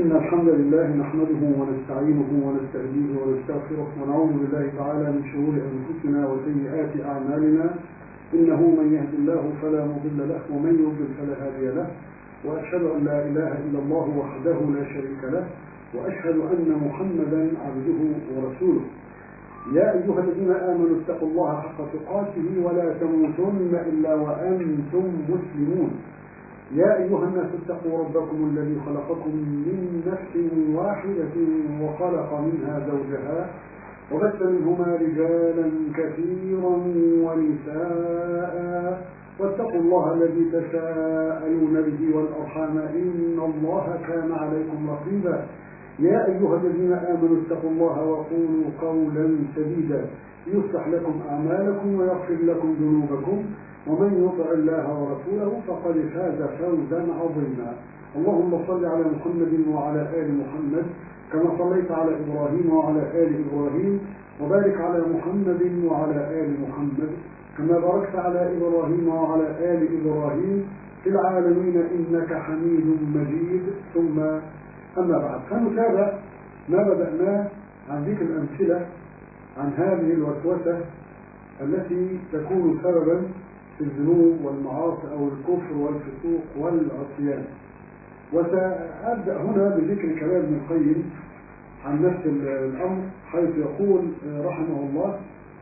إن الحمد لله نحمده ونستعينه ونستهديه ونستغفره ونعوذ بالله تعالى من شرور أنفسنا وسيئات أعمالنا إنه من يهد الله فلا مضل له ومن يضلل فلا هادي له وأشهد أن لا إله إلا الله وحده لا شريك له وأشهد أن محمدا عبده ورسوله يا أيها الذين آمنوا اتقوا الله حق تقاته ولا تموتن إلا وأنتم مسلمون يا أيها الناس اتقوا ربكم الذي خلقكم من نفس واحدة وخلق منها زوجها وبث منهما رجالا كثيرا ونساء واتقوا الله الذي تساءلون به والأرحام إن الله كان عليكم رقيبا يا أيها الذين آمنوا اتقوا الله وقولوا قولا سديدا يصلح لكم أعمالكم ويغفر لكم ذنوبكم ومن يطع الله ورسوله فقد فاز فوزا عظيما اللهم صل على محمد وعلى آل محمد كما صليت على إبراهيم وعلى آل إبراهيم وبارك على محمد وعلى آل محمد كما باركت على إبراهيم وعلى آل إبراهيم في العالمين إنك حميد مجيد ثم أما بعد فنتابع ما بدأناه عن ذكر الأمثلة عن هذه الوسوسة التي تكون سببا في الذنوب والمعاصي أو الكفر والفسوق والعصيان وسأبدأ هنا بذكر كلام ابن القيم عن نفس الأمر حيث يقول رحمه الله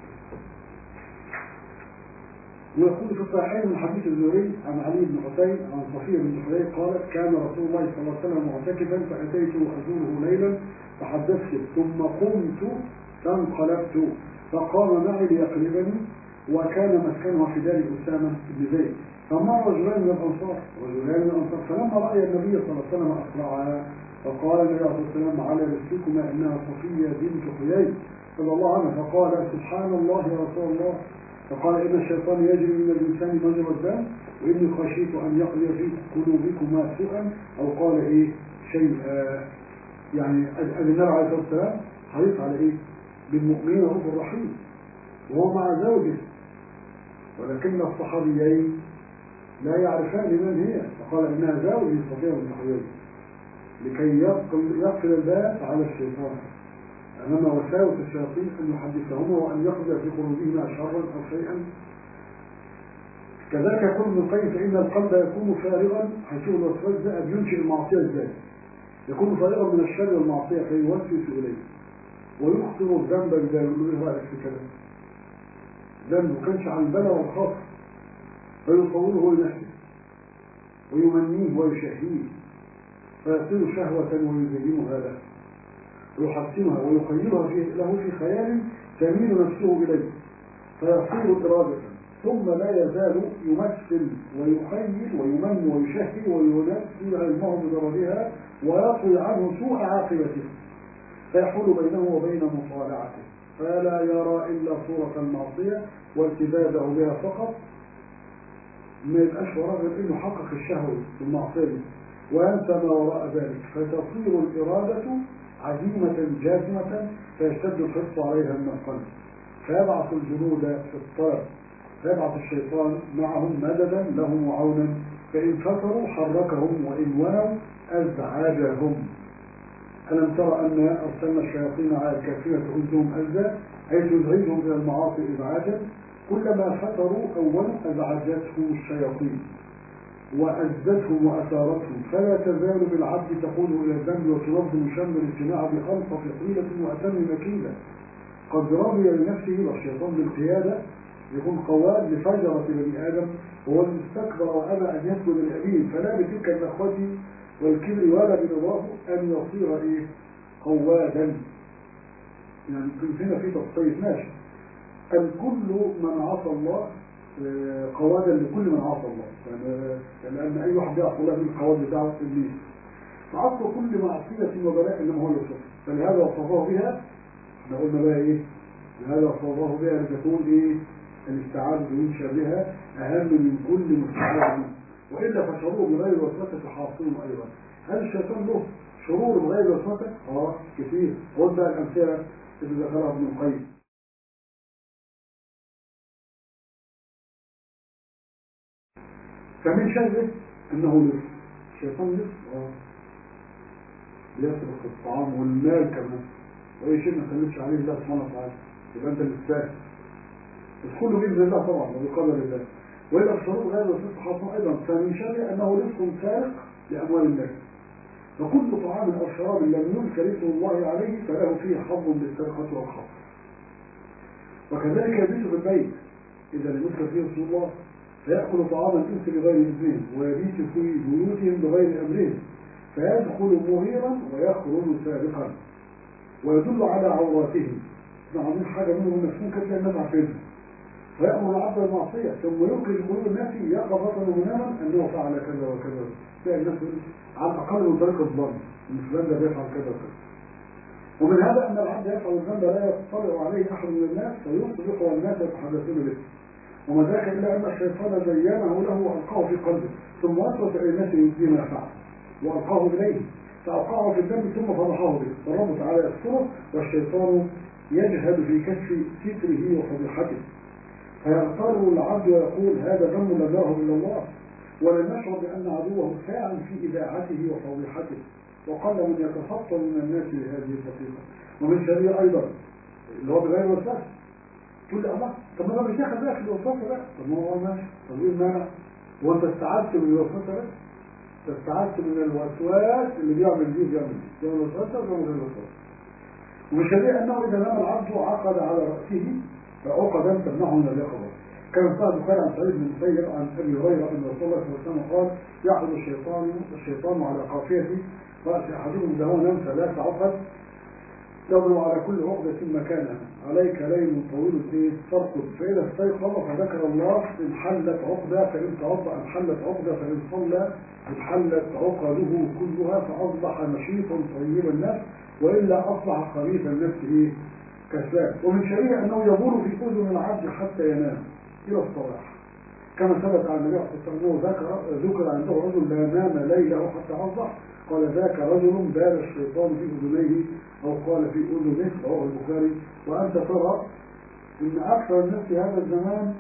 ويقول في الصحيحين من حديث الزهري عن علي بن حسين عن صفية بن حسين قالت كان رسول الله صلى الله عليه وسلم معتكفا فأتيت أزوره ليلا فحدثت ثم قمت فانقلبت فقام معي ليقلبني وكان مسكنه في دار أسامة بن زيد فمر رجلان من الأنصار رجلان من الأنصار فلما رأي النبي صلى الله عليه وسلم أسرعا فقال النبي عليه الصلاة والسلام على رسلكما إنها صفية بنت حيي صلى الله عليه وسلم فقال سبحان الله يا رسول الله فقال إن الشيطان يجري من الإنسان مجرى الدم وإني خشيت أن يقضي في قلوبكما سوءا أو قال إيه شيئا يعني النبي عليه الصلاة والسلام حريص على إيه بالمؤمنين رب الرحيم وهو مع زوجه ولكن الصحابيين لا يعرفان من هي فقال إنها زوجي صفية بن حيي لكي يقفل الباب على الشيطان أمام وساوس الشياطين أن يحدثهما وأن يقضي في قلوبهما شرا أو شيئا كذلك يقول ابن القيم فإن القلب يكون فارغا هنشوف الوسواس ده بينشئ المعصية ازاي يكون فارغا من الشر والمعصية فيوسوس إليه ويخطر الذنب إذا يقول له رأيك في كلام ذنب كانش عن البلاء والخطر فيصوره لنفسه ويمنيه ويشهيه فيصير شهوة ويزينها له ويحسنها ويخيلها له في خيال تميل نفسه إليه فيصير إرادة ثم لا يزال يمثل ويخيل ويمن ويشهي وينسي علمه بضربها ويطوي عنه سوء عاقبته فيحول بينه وبين مطالعته فلا يرى إلا صورة المعصية والتباده بها فقط ما يبقاش وراه غير انه حقق الشهوة بالمعصية دي وينسى ما وراء ذلك فتصير الإرادة عزيمة جازمة فيشتد الحرص عليها من القلب فيبعث الجنود في الطلب فيبعث الشيطان معهم مددا لهم وعونا فإن فتروا حركهم وإن ونوا أزعجهم ألم ترى أن أرسلنا الشياطين على الكافرين تؤذهم أذى حيث يزعجهم إلى المعاصي إبعادا كلما فتروا أولا أزعجتهم الشياطين وأزدتهم وأثارتهم فلا تزال بالعبد تقود إلى الذنب وتنظم شم الاجتماع بألطف حيلة وأتم مكيدة قد رضي لنفسه والشيطان بالقيادة يكون قواد لفجرة بني آدم وهو المستكبر وأبى أن يسجد لأبيه فلا بتلك النخوة والكبر ولا برضاه أن يصير إيه قوادا يعني كنت هنا في تصطيف ماشي الكل من عصى الله قوادا لكل من عصى الله يعني لأن أي واحد يعصى الله من القواد بتاعه إبليس فعصى كل معصية وبلاء إنما هو يوصف فلهذا وصفه بها احنا قلنا بقى إيه لهذا وصفه بها لتكون إيه الاستعاذة ينشأ بها أهم من كل مستعاذ وإلا فشرور بغير وسوسة حاصل أيضا هل الشيطان له شرور بغير وسوسة؟ اه كثير خد بقى الأمثلة اللي ذكرها ابن القيم فمن شره انه لص الشيطان لص اه يسرق الطعام والمال كمان واي شيء ما سلمش عليه الله سبحانه وتعالى يبقى انت اللي تستاهل بس كله باذن الله طبعا وبقدر الله واذا الشروط غير الرسول حاصل ايضا فمن شر انه رزق سارق لاموال الناس فكل طعام او شراب لم يذكر اسم الله عليه فله فيه حظ بالسرقه والخطر وكذلك يبيت في البيت اذا لم يذكر فيه اسم الله فيأكل طعام الإنس بغير إذنهم ويبيت في بيوتهم بغير أمرهم فيدخل مهيرا ويخرج سابقا ويدل على عوراتهم احنا عاملين حاجة منهم مفهوم كده الناس عارفينها فيأمر العبد بالمعصية ثم يخرج قلوب الناس يقظة ومناما أنه فعل كذا وكذا تلاقي الناس على الأقل من طريق الظن إن فلان ده بيفعل كذا وكذا ومن هذا أن العبد يفعل الذنب لا يطلع عليه أحد من الناس فيصبح والناس يتحدثون به وما ذاك إلا أن الشيطان زينه له وألقاه في قلبه ثم وسوس إلى الناس يبدي ما فعل وألقاه إليه فأوقعه في الدم ثم فضحه به فالرب تعالى يستره والشيطان يجهد في كشف ستره وفضيحته فيغتر العبد ويقول هذا ذنب لم يره الا الله ولم يشعر بان عدوه ساعا في اذاعته وفضيحته وقل من يتفطن من الناس لهذه الدقيقه ومن شرير ايضا اللي هو بغير وسواس تقول لي الله طب ما انا مش داخل بقى في الوسوسه بقى طب ما هو ماشي طب ايه المانع؟ هو انت استعدت من الوسوسه بقى؟ انت استعدت من الوسواس اللي بيعمل دي بيعمل دي بيعمل الوسوسه وبيعمل غير الوسواس ومن شرير انه اذا نام العبد عقد على راسه فعقدا تمنعه من اليقظه كان صاحب البخاري عن سعيد بن المسيب عن ابي هريره ان رسول الله صلى الله عليه وسلم قال يعقد الشيطان الشيطان على قافيته راس احدهم اذا هو نام ثلاث عقد يضرب على كل عقدة مكانها عليك ليل طويل ايه ترقد فإذا استيقظ فذكر الله انحلت عقدة فإن توضأ انحلت عقدة فإن صلى انحلت عقده كلها فأصبح نشيطا طيب النفس وإلا أصبح خبيث النفس إيه كسلان ومن شريع أنه يبول في أذن العبد حتى ينام إلى الصباح كما ثبت عن النبي صلى الله عليه وسلم ذكر ذكر عنده رجل لا نام ليله حتى أصبح قال ذاك رجل بال الشيطان في أذنيه أو قال في أذنه رواه البخاري وأنت ترى إن أكثر الناس في هذا الزمان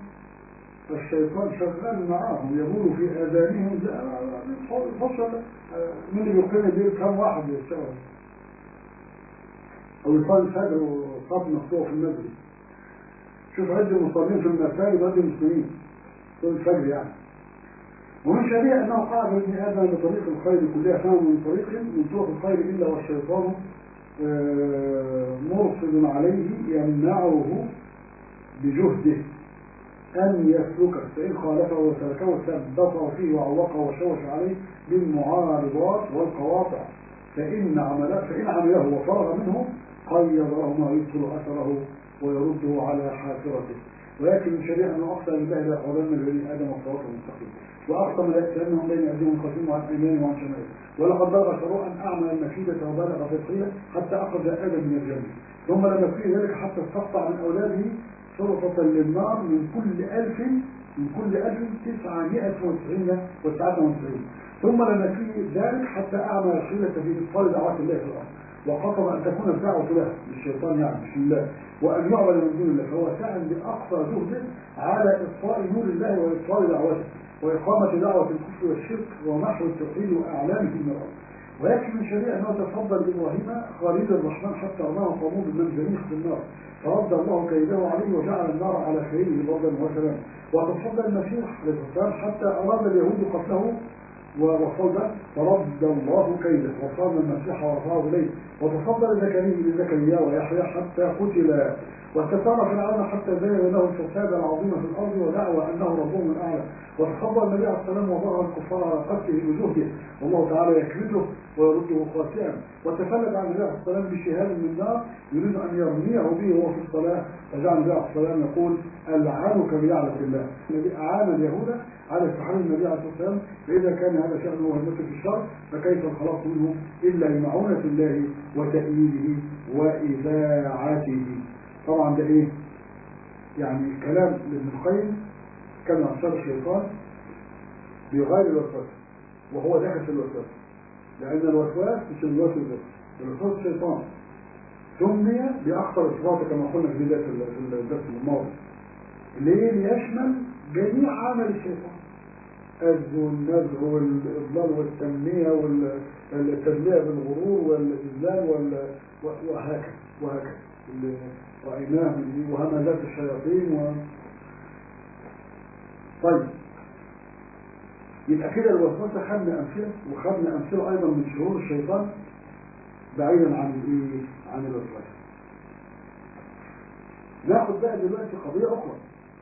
الشيطان شغال معاهم يقول في آذانهم فصل من اللي بيقيم الليل كم واحد يشتغل أو يصلي الفجر وصف مفتوح في المسجد شوف عد المصلين في المساجد وعد المسلمين صلي الفجر يعني ومن شريع أنه قاعد ابن آدم بطريق الخير كلها فهم من طريق من طرق الخير إلا والشيطان مرصد عليه يمنعه بجهده أن يسلكه فإن خالفه وسلكه ثبته فيه وعوقه وشوش عليه بالمعارضات والقواطع فإن عمله فإن عمله وفرغ منه قيض له ما يبطل أثره ويرده على حافرته ولكن من شريعة أنه أقصى لله لا يقعدن بني آدم الصراط المستقيم وأقسم ملائكة أنهم بين أيديهم خفيم وعن أيمانهم وعن شمالهم ولقد بلغ شروع أن أعمل المكيدة وبلغ في الحيلة حتى أخذ آدم من الجنة ثم لم يكفيه ذلك حتى استقطع من أولاده شرطة للنار من كل ألف من كل ألف تسعمائة وتسعين وتسعة وتسعين ثم لم يكفيه ذلك حتى أعمل الحيلة في إبطال دعوات الله في الأرض وخطب أن تكون الدعوة له للشيطان يعني مش لله وأن يعبد من دون الله فهو سعى بأقصى جهده على إطفاء نور الله وإطفاء دعوته وإقامة دعوة الكفر والشرك ومحو التوحيد وأعلامه من الأرض ويكفي من شريع أنه تفضل إبراهيم خليل الرحمن حتى رماه قامون بالمنجنيخ في النار فرد الله كيده عليه وجعل النار على خيره بردا وسلاما وتفضل المسيح عليه السلام حتى أراد اليهود قتله وصلب فرد الله كيده وصام المسيح ورفعه إليه وتفضل زكريا لزكريا ويحيى حتى قتل واستثار فرعون حتى زين له الفساد العظيم في الارض ودعوى انه ربهم الاعلى وتفضل النبي عليه السلام وظهر الكفار على قتله بجهده والله تعالى يكرده ويرده خاسئا وتفلت عن النبي عليه السلام بشهاد من نار يريد ان يرميه به وهو في الصلاه فجعل النبي عليه السلام يقول العنك بلعنه الله الذي اعان اليهود على استحال النبي عليه الصلاه والسلام فاذا كان هذا شانه وهمته في الشر فكيف الخلاص منه الا بمعونه الله وتأييده وإذاعته طبعا ده ايه يعني كلام لابن القيم كان أفسر الشيطان بيغير الوسواس وهو داخل في الوسواس لأن الوسواس مش الوسواس بس الوسواس الشيطان سمي بأخطر الصفات كما قلنا في بداية الدرس الماضي ليه ليشمل جميع عمل الشيطان الأز والنزغ والإضلال والتنمية والتدليع بالغرور والإذلال وال- وهكذا وهكذا اللي رأيناه من وهمزات الشياطين و... طيب يبقى كده الوسوسة خدنا أمثلة وخدنا أمثلة أيضا من شرور الشيطان بعيدا عن الإيه؟ عن الوسوسة ناخد بقى دلوقتي قضية أخرى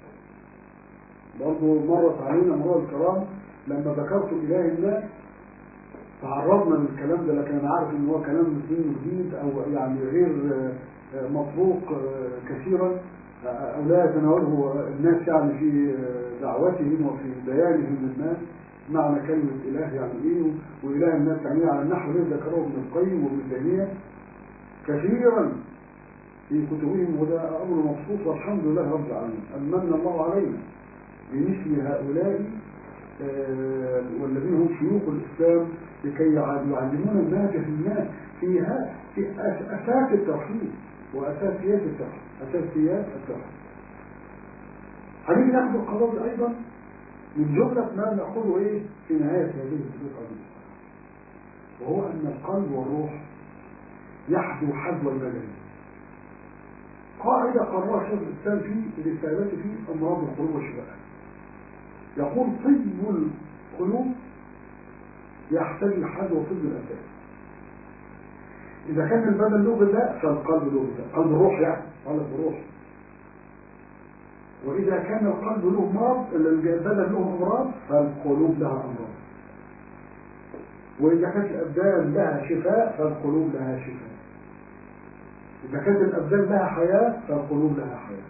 برضه مرت علينا مرور الكرام لما ذكرت إله الله تعرضنا للكلام ده لكن أنا عارف إن هو كلام دين جديد أو يعني غير آه، آه، مطروق آه، كثيرا آه، أو لا يتناوله الناس يعني في آه، دعوتهم وفي بيانهم للناس معنى كلمة إله يعني إيه وإله الناس يعني إيه على النحو الذي ذكره ابن القيم وابن تيمية كثيرا في كتبهم وده أمر مبسوط والحمد لله رب العالمين أمن الله علينا بمثل هؤلاء آه، والذين هم شيوخ الإسلام لكي يعلمون الناس في الناس في ها- في أس- أساس التوحيد وأساسيات التوحيد أساسيات التوحيد هنيجي ناخد القضاء دي أيضا من جملة ما نأخذه إيه في نهاية هذه الطريقة دي وهو أن القلب والروح يحدو حدو البدن قاعدة قررها شيخ الإسلام في رسالته في أمراض القلوب والشفاء يقول طب القلوب يحتاج لحدو طب الأساس إذا كان البدن له غذاء فالقلب له غذاء قلب الروح يعني قلب الروح وإذا كان القلب له مرض البدن له أمراض فالقلوب لها أمراض وإذا كانت الأبدان لها شفاء فالقلوب لها شفاء إذا كانت الأبدان لها حياة فالقلوب لها حياة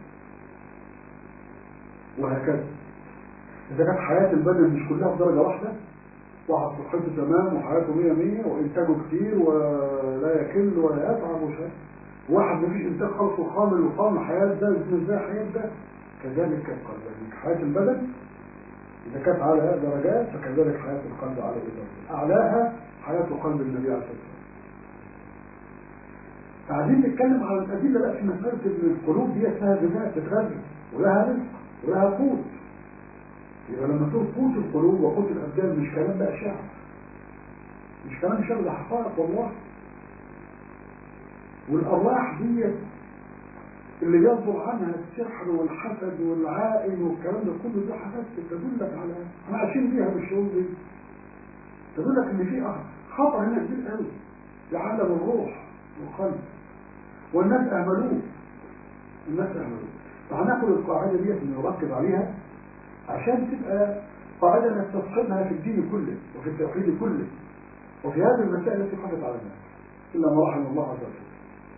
وهكذا إذا كانت حياة البدن مش كلها في درجة واحدة واحد صحته تمام وحياته مية مية وإنتاجه كتير ولا يكل ولا يتعب وشيء واحد مفيش إنتاج خالص وخامل وخامل حياة ده مش زي حياة ده كذلك القلب يعني حياة البدن إذا كانت على درجات فكذلك حياة القلب على درجات أعلاها حياة قلب النبي عليه الصلاة والسلام قاعدين نتكلم على الأدلة بقى في مسألة إن القلوب دي لها غذاء تتغذى ولها رزق ولها قوت يبقى لما تقول قوت القلوب وقوت الأبدان مش كلام بقى شعر مش كلام شعر ده حقائق والله والأرواح دي اللي يصدر عنها السحر والحسد والعائن والكلام ده كله ده حاجات تدلك على احنا عايشين بيها بالشعور دي تدلك ان في خطر هنا كبير قوي لعالم الروح والقلب والناس اهملوه الناس اهملوه فهناخد القاعده دي نركز عليها عشان تبقى قاعده نستصحبها في الدين كله وفي التوحيد كله وفي هذه المسائل التي حدث على الناس الا ما رحم الله عز وجل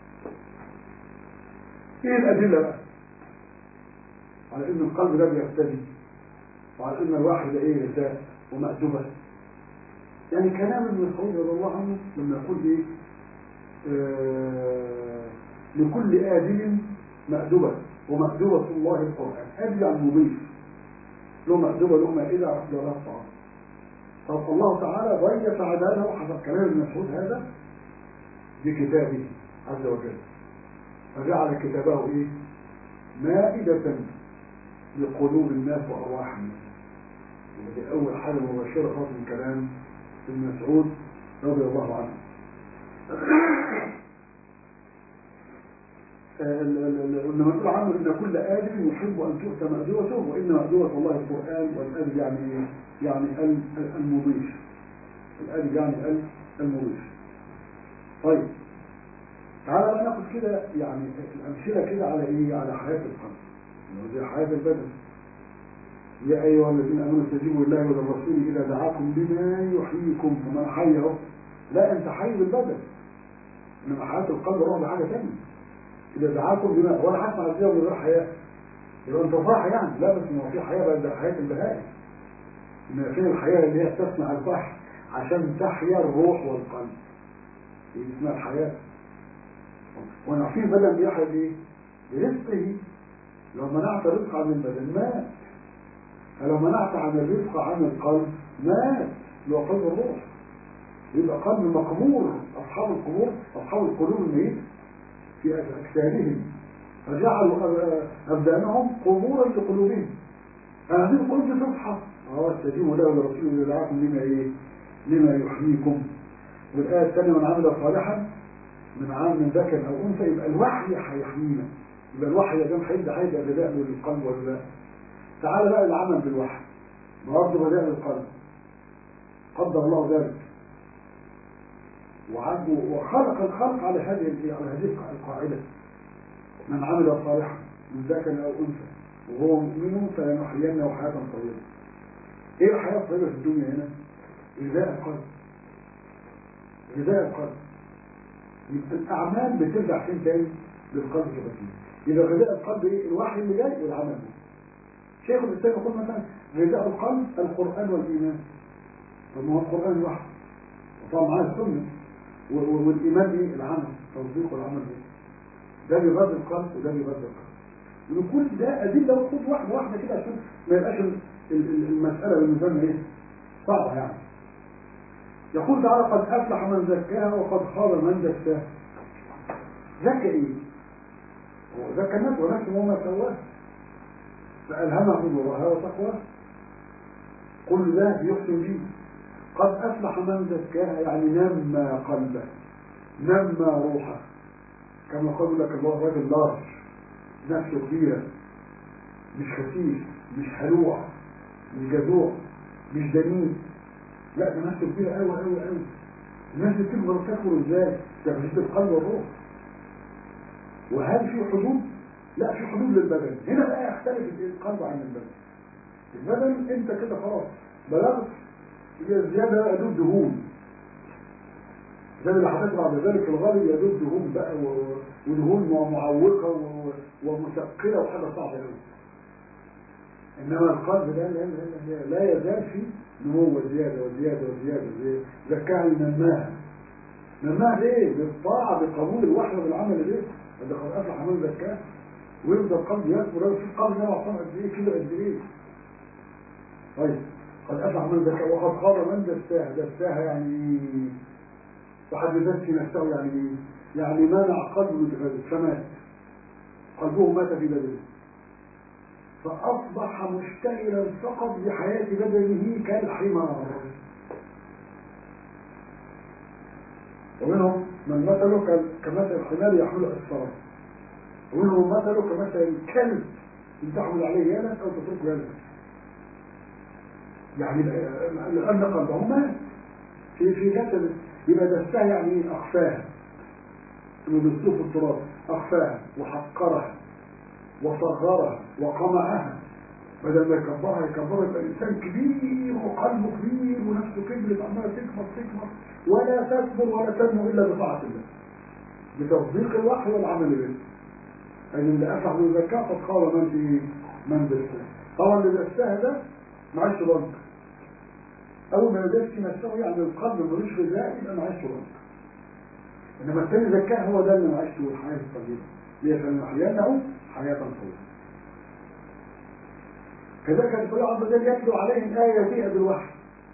ايه الادله بقى على ان القلب ده بيرتدي وعلى ان الواحد ده ايه غذاء ومأدبة يعني كلام ابن مسعود رضي الله عنه لما يقول ايه آه لكل آدم مأدبة ومأدبة الله القرآن آدم يعني مضيف له مأدبة له مائدة له الطعام طب الله تعالى ضيف عداله حسب كلام ابن مسعود هذا بكتابه عز وجل فجعل كتابه ايه مائدة لقلوب الناس وارواح الناس ودي اول حاجة مباشرة خاصة من كلام ابن مسعود رضي الله عنه لما نقول عنه ان كل ادم يحب ان تؤتى مأدوته وان مأدوة الله القرآن والادب يعني ايه؟ يعني المضيف الادب يعني المضيف طيب تعالى بقى ناخد كده يعني الأمثلة كده على إيه؟ على حياة القلب زي حياة البدن يا أيها الذين آمنوا استجيبوا لله وللرسول إذا دعاكم بما يحييكم فمن حي أهو لا أنت حي بالبدن إنما حياة القلب روح بحاجة ثانية إذا دعاكم بما ولا حتى عزيزة من غير حياة يبقى أنت صاحي يعني لا بس ما في حياة بقى ده حياة البهائم إن فين الحياة اللي هي تصنع البحر عشان تحيا الروح والقلب دي اسمها الحياة ونعطيه بدن بيحيى بايه؟ برزقه لو منعت الرزق عن البدن مات فلو منعت عن الرزق عن القلب مات اللي هو قلب الروح يبقى قلب مقبور اصحاب القبور اصحاب القلوب الميتة في اجسادهم فجعلوا ابدانهم قبورا لقلوبهم هذه القلب تصحى اه استجيبوا له ولرسوله يدعاكم لما ايه لما يحييكم والآية الثانية من عمل صالحا من عام من ذكر أو أنثى يبقى الوحي هيحيينا يبقى الوحي يا جماعة هيبدأ هيبدأ بداء للقلب ولا لا تعال بقى العمل بالوحي برضه بداء للقلب قدر الله ذلك وخلق الخلق على هذه على هذه القاعدة من عمل صالحا من ذكر أو أنثى وهو مؤمن فلنحيينه حياة طيبة ايه الحياة الطيبة في الدنيا هنا غذاء القلب غذاء القلب يبقى الأعمال بترجع فين تاني للقلب الرجيم يبقى غذاء القلب ايه الوحي اللي جاي والعمل ده شيخ الإسلام يقول مثلا غذاء القلب القرآن والإيمان طب ما هو القرآن الوحي وطبعا معاه السنة والإيمان ايه العمل تصديق والعمل ايه ده بيغذي القلب وده بيغذي القلب وكل ده أدلة وخد واحدة واحدة كده عشان ما يبقاش المسألة بالنسبة لنا ايه صعبة يعني يقول تعالى قد أفلح من زكاها وقد خاب من دساها زكى ايه هو زكى النفس ونفسه وما سواه فألهمها فجورها وتقواها كل ده يحسن به قد أفلح من زكاها يعني نمى قلبه نمى روحه كما قال لك الله راجل لارج نفسه كبيرة مش خفيف مش هلوع مش جذوع مش دنيء لا ده نفسه كبيرة قوي قوي قوي الناس بتكبر تكبر ازاي تغذية القلب والروح وهل في حدود لا في حدود للبدن هنا بقى يختلف القلب عن البدن البدن انت كده خلاص بلغت هي زيادة بقى دود دهون زي اللي حدث بعد ذلك الغالب يدود دهون بقى ودهون معوقة ومثقلة وحاجة صعبة قوي انما القلب ده لا, لا, لا, لا يزال فيه نمو وزيادة وزيادة وزيادة زكاها نماها نماها ليه؟ بالطاعة بقبول الوحي بالعمل ليه؟ ده قد أفلح من زكاه ويفضل القلب يكبر لو في قلب نوع قد ايه كده قد ايه طيب قد أفلح من زكاه وقد خاب من دساها دساها يعني وحد يدسي نفسه يعني ايه؟ يعني منع قلبه من فمات قلبه مات في بدنه فأصبح مشتغلا فقط بحياة بدنه كالحمار ومنهم من مثله كمثل الحمار يحمل أسفار ومنهم مثله كمثل الكلب إن تحمل عليه يلس أو تتركه يلس يعني لأن قلبه مات في في جسد يبقى دسها يعني أخفاها إنه بالسوق التراب أخفاها وحقرها وصغرها وقمعها بدل ما يكبرها يكبرها يبقى الانسان كبير وقلبه كبير ونفسه كبرت عماله تكبر تكبر ولا تكبر ولا تنمو الا بطاعه الله بتصديق الوحي والعمل به يعني اللي افلح من الزكاه قد قال من في من دساه طبعا اللي دساها ده معيش بنك اول ما يدسي نفسه يعني القلب ملوش غذاء يبقى معيش بنك انما الثاني زكاه هو ده اللي معيشته والحياه الطيبه ليفنحيانه حياة طويلة كذلك الكل عز وجل يتلو عليهم آية فيها بالوحي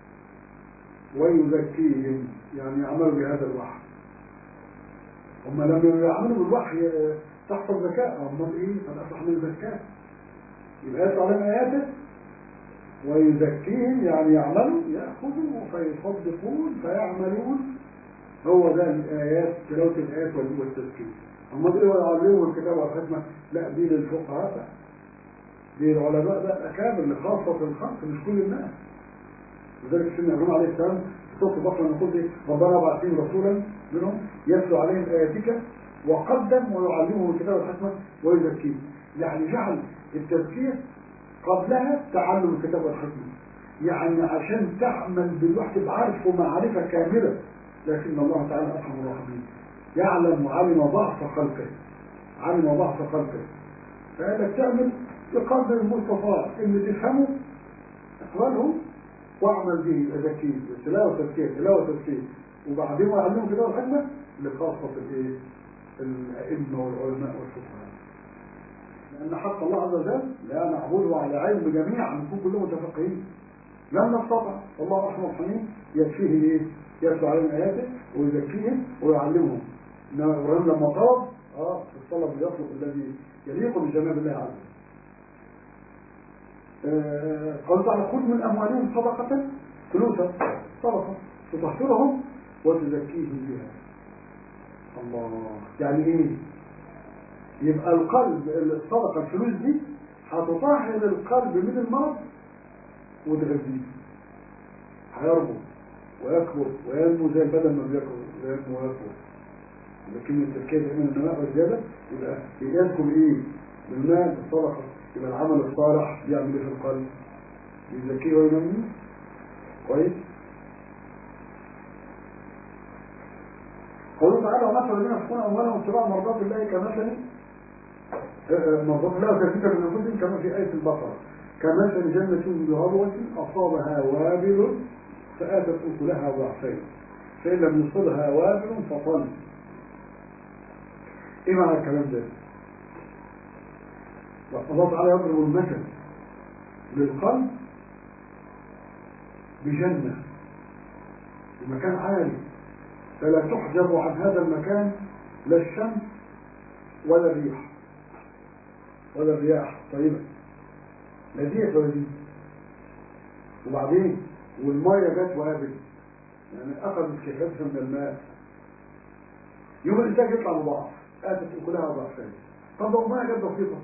ويزكيهم يعني يعملوا بهذا الوحي هم لما يعملوا بالوحي تحصل ذكاء هم ايه قد أصبح من الزكاة يبقى يتلو عليهم آياته ويزكيهم يعني يعملوا يأخذوا فيصدقون فيعملون هو ده الآيات تلاوة الآيات والتزكية هم دول يعلموا الكتاب والختمة لا دي للفقهاء بقى دي العلماء بقى كامل لخاصة الخلق مش كل الناس لذلك سيدنا ابراهيم عليه السلام صوت بطل نقول ايه ربنا بعث فيهم رسولا منهم يتلو عليهم اياتك وقدم ويعلمهم الكتاب والحكمة ويزكيهم يعني جعل التزكية قبلها تعلم الكتاب والحكمة يعني عشان تعمل بالوحي بعرفه معرفة كاملة لكن الله تعالى أرحم الراحمين يعلم وعلم ضعف خلقه علم ضعف خلقه فإنك تعمل بقدر المستطاع إن تفهمه اقبله واعمل به أزكيه تلاوة تزكية تلاوة تزكية وبعدين ويعلمه كده الحكمة لخاصة الايه الأئمة والعلماء والفقهاء لأن حق الله عز وجل لا نعبده على علم جميعا نكون كلهم متفقين لم نستطع الله أرحم الرحيم يكفيه ايه يتلو عليهم آياته ويزكيهم ويعلمهم إنما إبراهيم لما طلب اه الطلب يطلب الذي يليق بجناب الله عز وجل آه، قال تعالى خذ من أموالهم صدقة فلوسا صدقة تطهرهم وتزكيهم بها الله يعني ايه يبقى القلب الصدقة الفلوس دي هتطهر القلب من المرض وتغذيه هيربط ويكبر وينمو زي البدن ما بيكبر وينمو ويكبر لكن التركيز من النماء والزيادة يبقى يدخل ايه بالمال الصدقة يبقى العمل الصالح يعمل ايه في القلب يزكيه وينميه كويس قوله تعالى ومثل الذين ينفقون اموالهم ابتغاء مرضات الله كمثل مرضات الله وتثبيتا من انفسهم كما في آية البقرة كمثل جنة بربوة أصابها وابل فآتت أكلها ضعفين فإن لم يصلها وابل فطل إيه معنى الكلام ده؟ الله تعالى يضرب المثل للقلب بجنة بمكان عالي فلا تحجب عن هذا المكان لا الشمس ولا الريح ولا الرياح طيبة لا دي ولا دي وبعدين والمية جت وقابل يعني أخذت كفافها من الماء يوم الإنتاج يطلع مضاعف آتت كلها ضعفين طب لو المية جت بسيطة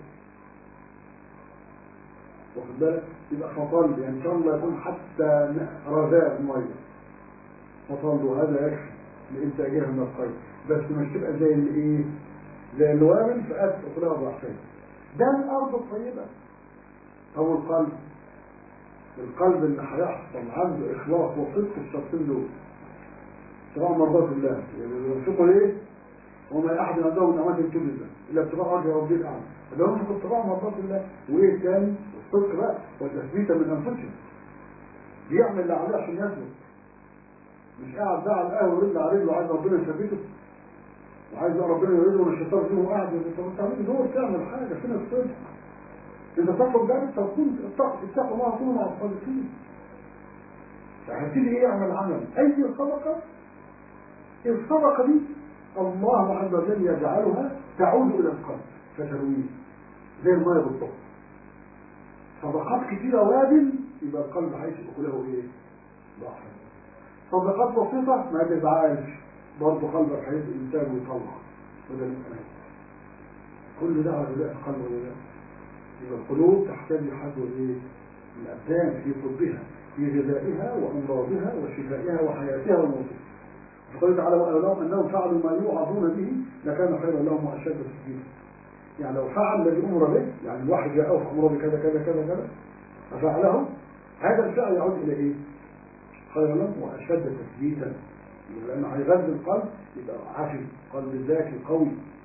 واخد بالك يبقى فطل يعني إن شاء الله يكون حتى رذاذ المية فطل وهذا يكفي لإنتاجها من الخير بس مش تبقى زي الايه زي الوابل فأتت كلها ضعفين ده الأرض الطيبة أو القلب القلب اللي هيحصل عنده إخلاص وصدق الشرطين دول ابتغاء مرضات الله ينفقوا ليه؟ وما أحد عنده من أمات تجزى إلا ابتغاء وجه ربي الأعلى اللي هم في ابتغاء مرضات الله وإيه تاني؟ الصدق بقى وتثبيتا من أنفسهم بيعمل اللي عليه عشان يثبت مش قاعد بقى على القهوه ويرد على رجله عايز ربنا يثبته وعايز ربنا يريده من الشيطان فيه وقاعد طب انت عامل دور تعمل حاجه فين الصدق انت تطلب ده تكون اتقوا الله كونوا مع الصادقين فهتبتدي ايه يعمل عمل اي صدقه الصدقه دي الله عز وجل يجعلها تعود الى القلب فترويه زي الميه بالضبط صدقات كتيره وابل يبقى القلب هيشبك له ايه؟ ضعفا صدقات بسيطة ما تزعلش برضه قلبك هيبقى إنتاج ويطلع وده الإنسان كل ده على غذاء القلب ولا لا يبقى القلوب تحتاج لحد إيه؟ الأبدان في طبها في غذائها وأمراضها وشفائها وحياتها وموتها فقال تعالى وأولهم أنهم فعلوا ما يوعظون به لكان خيرا لهم وأشد تسجيلا يعني لو فعل الذي أمر به يعني الواحد جاءه فأمر بكذا كذا كذا كذا ففعله هذا الفعل يعود إلى إيه؟ خيرا له وأشد تثبيتا لأنه هيغذي القلب يبقى عافي قلب ذكي قوي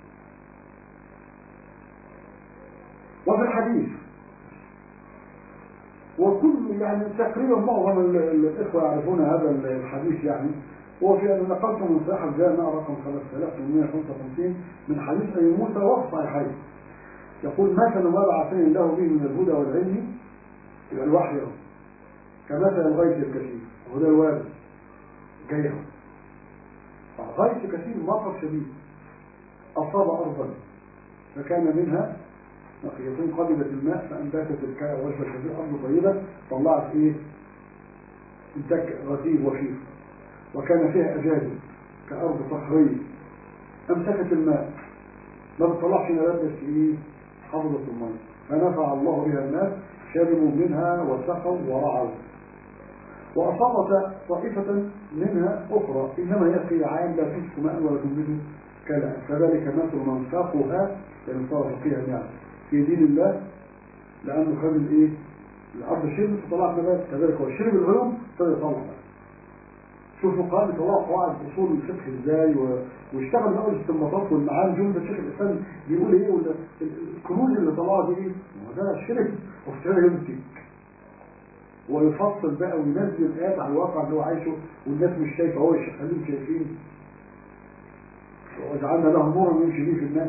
وفي الحديث وكل يعني تقريبا معظم الإخوة يعرفون هذا الحديث يعني هو في أن نقلت من صحيح الجامع رقم 3855 من حديث أبي موسى وفي صحيحين يقول مثل ما بعثني الله به من الهدى والعلم يبقى الوحي كمثل الغيث الكثير وده الوارد جاي غيث كثير مطر شديد أصاب أرضا فكان منها نقيتين قبلت الماء فأنباتت الكاء والفشل أرض طيبة طلعت إيه انتاج غزير وفير وكان فيها أجاجب كأرض صخرية أمسكت الماء ما بتطلعش نبات بس إيه حفظت الماء فنفع الله بها الناس شربوا منها وسقوا ورعوا وأصابت طائفة منها أخرى إنما هي قيعان لا تمسك ماء ولا تنبت كلا كذلك مثل من ساقها يعني صار فقيها يعني في دين الله لأنه خد الإيه؟ الأرض شرب فطلعت نبات كذلك هو شرب العلوم فيطلع شوفوا قال طلع قواعد اصول الفقه ازاي و... واشتغل بقى الاستنباطات والمعاني جمله الشيخ الاسلام بيقول ايه ولا الكنوز اللي طلعها دي ايه؟ ما ده شرك وافتراء يمسك ويفصل بقى وينزل ايات على الواقع اللي هو عايشه والناس مش شايفه هو الشيخ خليل شايفين وجعلنا له نورا يمشي به في الناس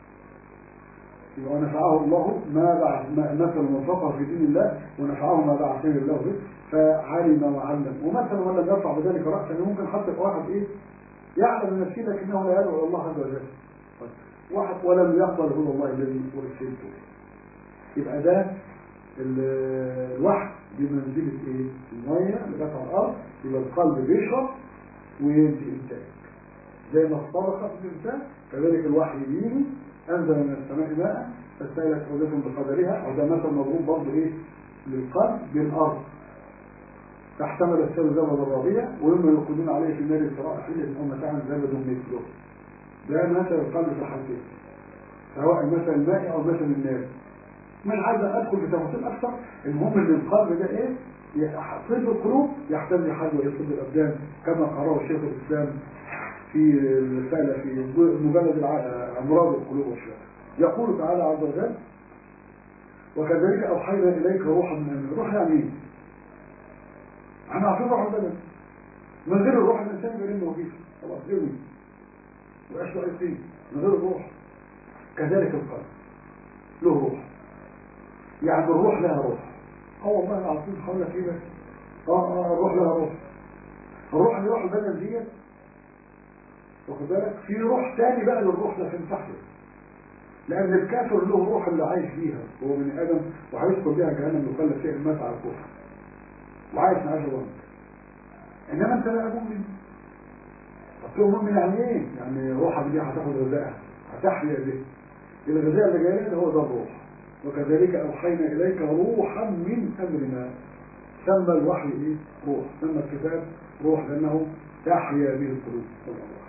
ونفعه الله ما بعث مثل من فقه في دين الله ونفعه ما بعثه الله به فعلم وعلم ومثلا من لم يرفع بذلك رأسا يعني ممكن حتى واحد ايه يعلم من نفسه لكنه لا يدعو الى الله عز وجل واحد ولم يقبل هدى الله الذي ارسلته يبقى ده ال- الوحي بمنزلة ايه؟ المية اللي جت على الأرض يبقى القلب بيشرب ويدي إنتاج زي ما اخترق في الإنسان كذلك الوحي يجي أنزل من السماء ماء فاستهلك أولادهم بقدرها وده مثل مضروب برضه إيه؟ للقلب بالأرض تحتمل السيل زبد الربيع ويوم يوقدون عليه في النار ابتغاء حلة أو متاع زبد مثله ده مثل القلب في الحالتين سواء مثل الماء أو مثل النار من عايز أدخل في تفاصيل أكثر المهم إن القلب ده إيه طب القلوب يحتمل حاجة ويطب الأبدان كما قرأه شيخ الإسلام في رسالة في مجلد الع- أمراض القلوب والشفاء يقول تعالى عز وجل وكذلك أوحينا إليك روحا من أمرنا روح يعني إيه؟ احنا عارفين روح البدن من غير الروح الإنسان يبقى ليه وظيفة خلاص يومي ويعيش وقتين من غير الروح كذلك القلب له روح يعني الروح لها روح اه والله العظيم هقول لك ايه بس اه اه الروح لها روح الروح اللي روح البدن ديت واخد بالك في روح تاني بقى للروح ده في تحته لان الكافر له روح اللي عايش بيها هو من ادم وهيدخل بيها جهنم يخلى فيها المات على الكفر وعايش معاه ضمن انما انت بقى مؤمن طب تقول مؤمن يعني ايه؟ يعني روحك دي هتاخد غذائها هتحيا به الغذاء اللي جاي ده هو ده الروح وكذلك اوحينا اليك روحا من امرنا سمى الوحي ايه؟ روح سمى الكتاب روح لانه تحيا به القلوب صلى الله عليه وسلم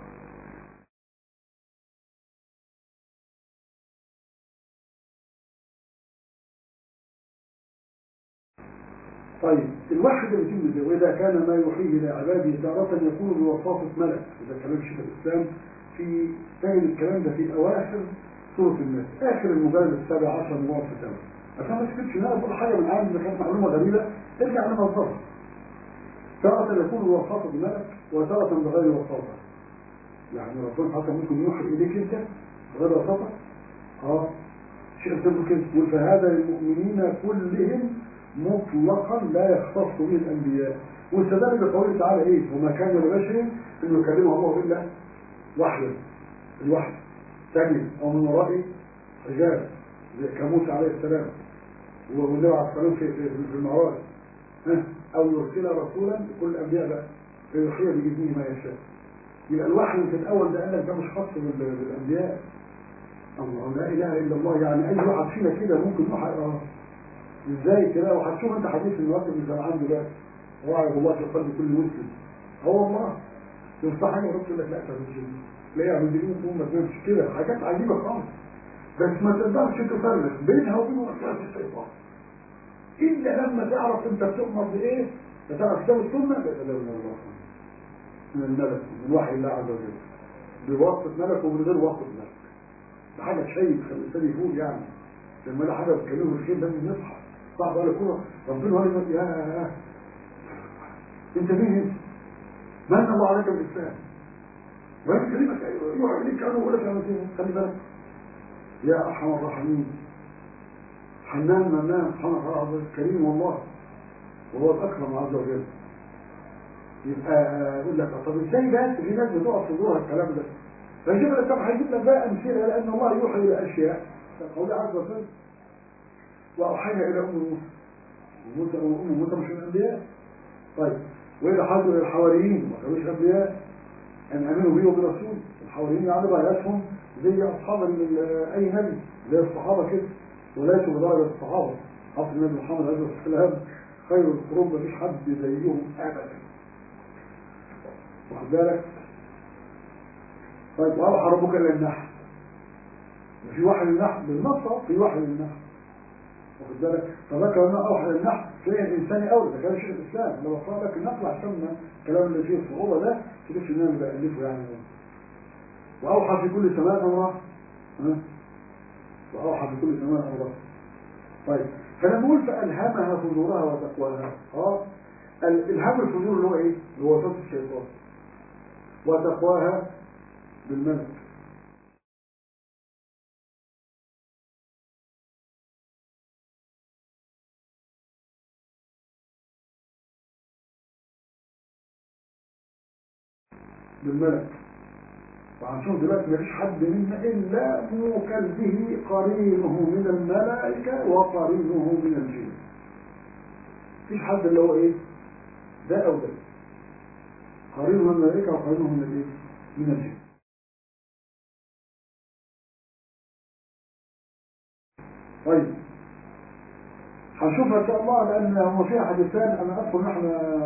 طيب الوحي ده بيتم ازاي واذا كان ما يوحيه الى عباده تارة يكون بوساطة ملك اذا كلام شيخ الاسلام في تجد الكلام ده في اواخر سورة الناس اخر المجلد السابع عشر من وقت السابع عشان ما تكتبش ان انا كل حاجه من عام اذا كانت معلومه غريبه ارجع لمصدرها تارة يكون بوساطة ملك وتارة بغير وساطة يعني ربنا حتى ممكن يوحي اليك انت بغير وساطة اه شيخ الاسلام كده يقول فهذا للمؤمنين كلهم مطلقا لا يختص به الانبياء واستدل بقوله تعالى ايه وما كان لبشر ان يكلمه الله الا وحيا الوحي ثانيا او من وراء حجاب زي كموسى عليه السلام والنبي عليه السلام في في في المعراج ها؟ او يرسل رسولا كل الانبياء بقى فيوحي باذنه ما يشاء يبقى الوحي في الاول ده قال لك ده مش خاص بال- بالانبياء الله لا اله الا الله يعني اي واحد فينا كده ممكن يوحى اه ازاي كده وهتشوف انت حديث الوقت اللي كان عنده ده وعي الله في قلب كل مسلم هو الله يفتح حاجه ورد يقول لك لا تهجم لا يعمل دين امه ما تنامش كده حاجات عجيبه خالص بس ما تقدرش تفرق بينها وبين وسواس الشيطان الا لما تعرف انت بتؤمر بايه فتعرف كتاب السنه لا اله الا الله من الملك من وحي الله عز وجل بواسطه ملك ومن غير واسطه ملك ده حاجه شيء تخلي الانسان يفوق يعني لما لا حاجه بتكلمه في الخير لازم نصحى صعب على كده ربنا هو اللي يا انت مين انت؟ من الله عليك بالاسلام وانت كلمك يوحي اليك كانوا ولا كانوا خلي بالك يا ارحم الراحمين حنان منان سبحان الله كريم والله وهو الاكرم عز وجل يبقى يقول لك طب ازاي بس في ناس بتقع في ظهر الكلام ده فيجيب لك طب هيجيب لك بقى امثله لان الله يوحي الى اشياء قول عز وجل واوحينا الى ام موسى وموسى وام موسى مش من الانبياء طيب واذا حاجوا الى الحواريين ما كانوش انبياء ان امنوا بيه وبرسول الحواريين يعني غايتهم زي اصحاب ال- اي نبي زي الصحابه كده وليسوا بدرجه الصحابه حفظ النبي محمد عليه الصلاه والسلام خير القرون مفيش حد زيهم ابدا واخد بالك طيب واوحى ربك الى النحل في وحي للنحل بالنص في وحي للنحل واخد بالك فذكر انه اوحى للنحل شيء الانساني اولى ده كان شيء الاسلام لو قال لك النحل عشان الكلام اللي فيه الصعوبه ده تلفش ان انا بالفه يعني واوحى في كل سماء امرها ها؟ واوحى في كل سماء امرها طيب فلما نقول فالهمها فجورها وتقواها اه ال- الهام الفجور اللي هو ايه؟ اللي هو وسط الشيطان وتقواها بالملك بالملك وهنشوف دلوقتي مفيش حد منا الا موكل به قرينه من الملائكه وقرينه من الجن مفيش حد اللي هو ايه ده او ده قريب من الملائكة وقريب من الايه من الجن طيب هنشوفها ان شاء الله لان هو فيها حديثان انا اذكر نحن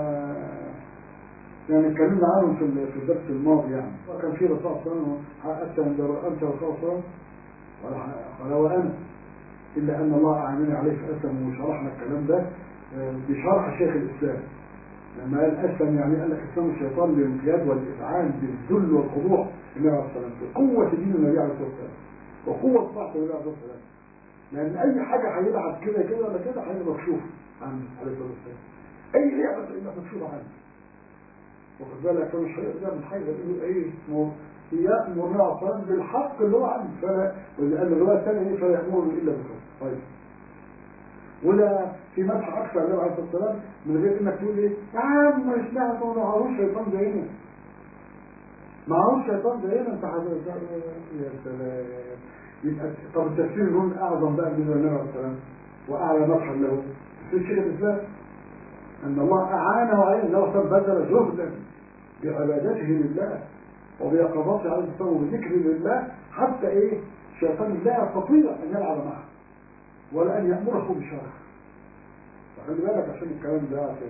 يعني اتكلمنا عنهم في في الدرس الماضي يعني وكان في رسول صلى الله عليه وسلم انت انت رسول صلى الله قال وانا الا ان الله اعانني عليه في اسلم وشرحنا الكلام ده بشرح شيخ الاسلام لما قال اسلم يعني قال لك اسلام الشيطان بالانقياد والاذعان بالذل والخضوع للنبي عليه الصلاه والسلام بقوه دين النبي عليه الصلاه والسلام وقوه طاعه النبي عليه الصلاه والسلام لان اي حاجه هيلعب كده كده ولا كده هيبقى مكشوف عنه عليه الصلاه والسلام اي لعبه تبقى مكشوفه عنه واخد بالك فمش هيقدر من حاجه يقول ايه اسمه يأمر عصام بالحق اللي هو عنه فلا ولأن الرواية الثانية ايه فلا يأمر إلا بالحق طيب ولا في مدح أكثر عليه عليه الصلاة والسلام من غير إنك تقول إيه يا عم ما يسمعك ما معهوش شيطان زينا معهوش شيطان زينا أنت حضرتك يا سلام يبقى طب التفسير هون أعظم بقى من النبي عليه السلام وأعلى مدحا له في شيخ الإسلام أن الله أعانه عليه أنه بذل جهدا بعبادته لله وبيقظته عليه الصلاة وبذكر لله حتى ايه الشيطان لا يستطيع ان يلعب معه ولا ان يأمره بشرع فخلي بالك عشان الكلام ده عشان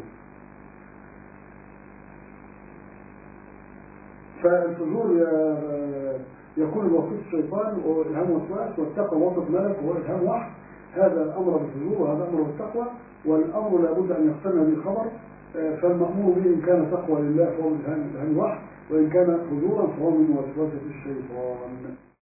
فالفجور يكون الوسيط الشيطان والهام وسواس والتقوى وسط ملك وهو الهام وحي هذا الامر بالفجور وهذا الامر بالتقوى والامر لابد ان يقتنع به خبر فالمأمور به إن كان تقوى لله فهو من الهام وحي وإن كان فجورا فهو من وسوسة الشيطان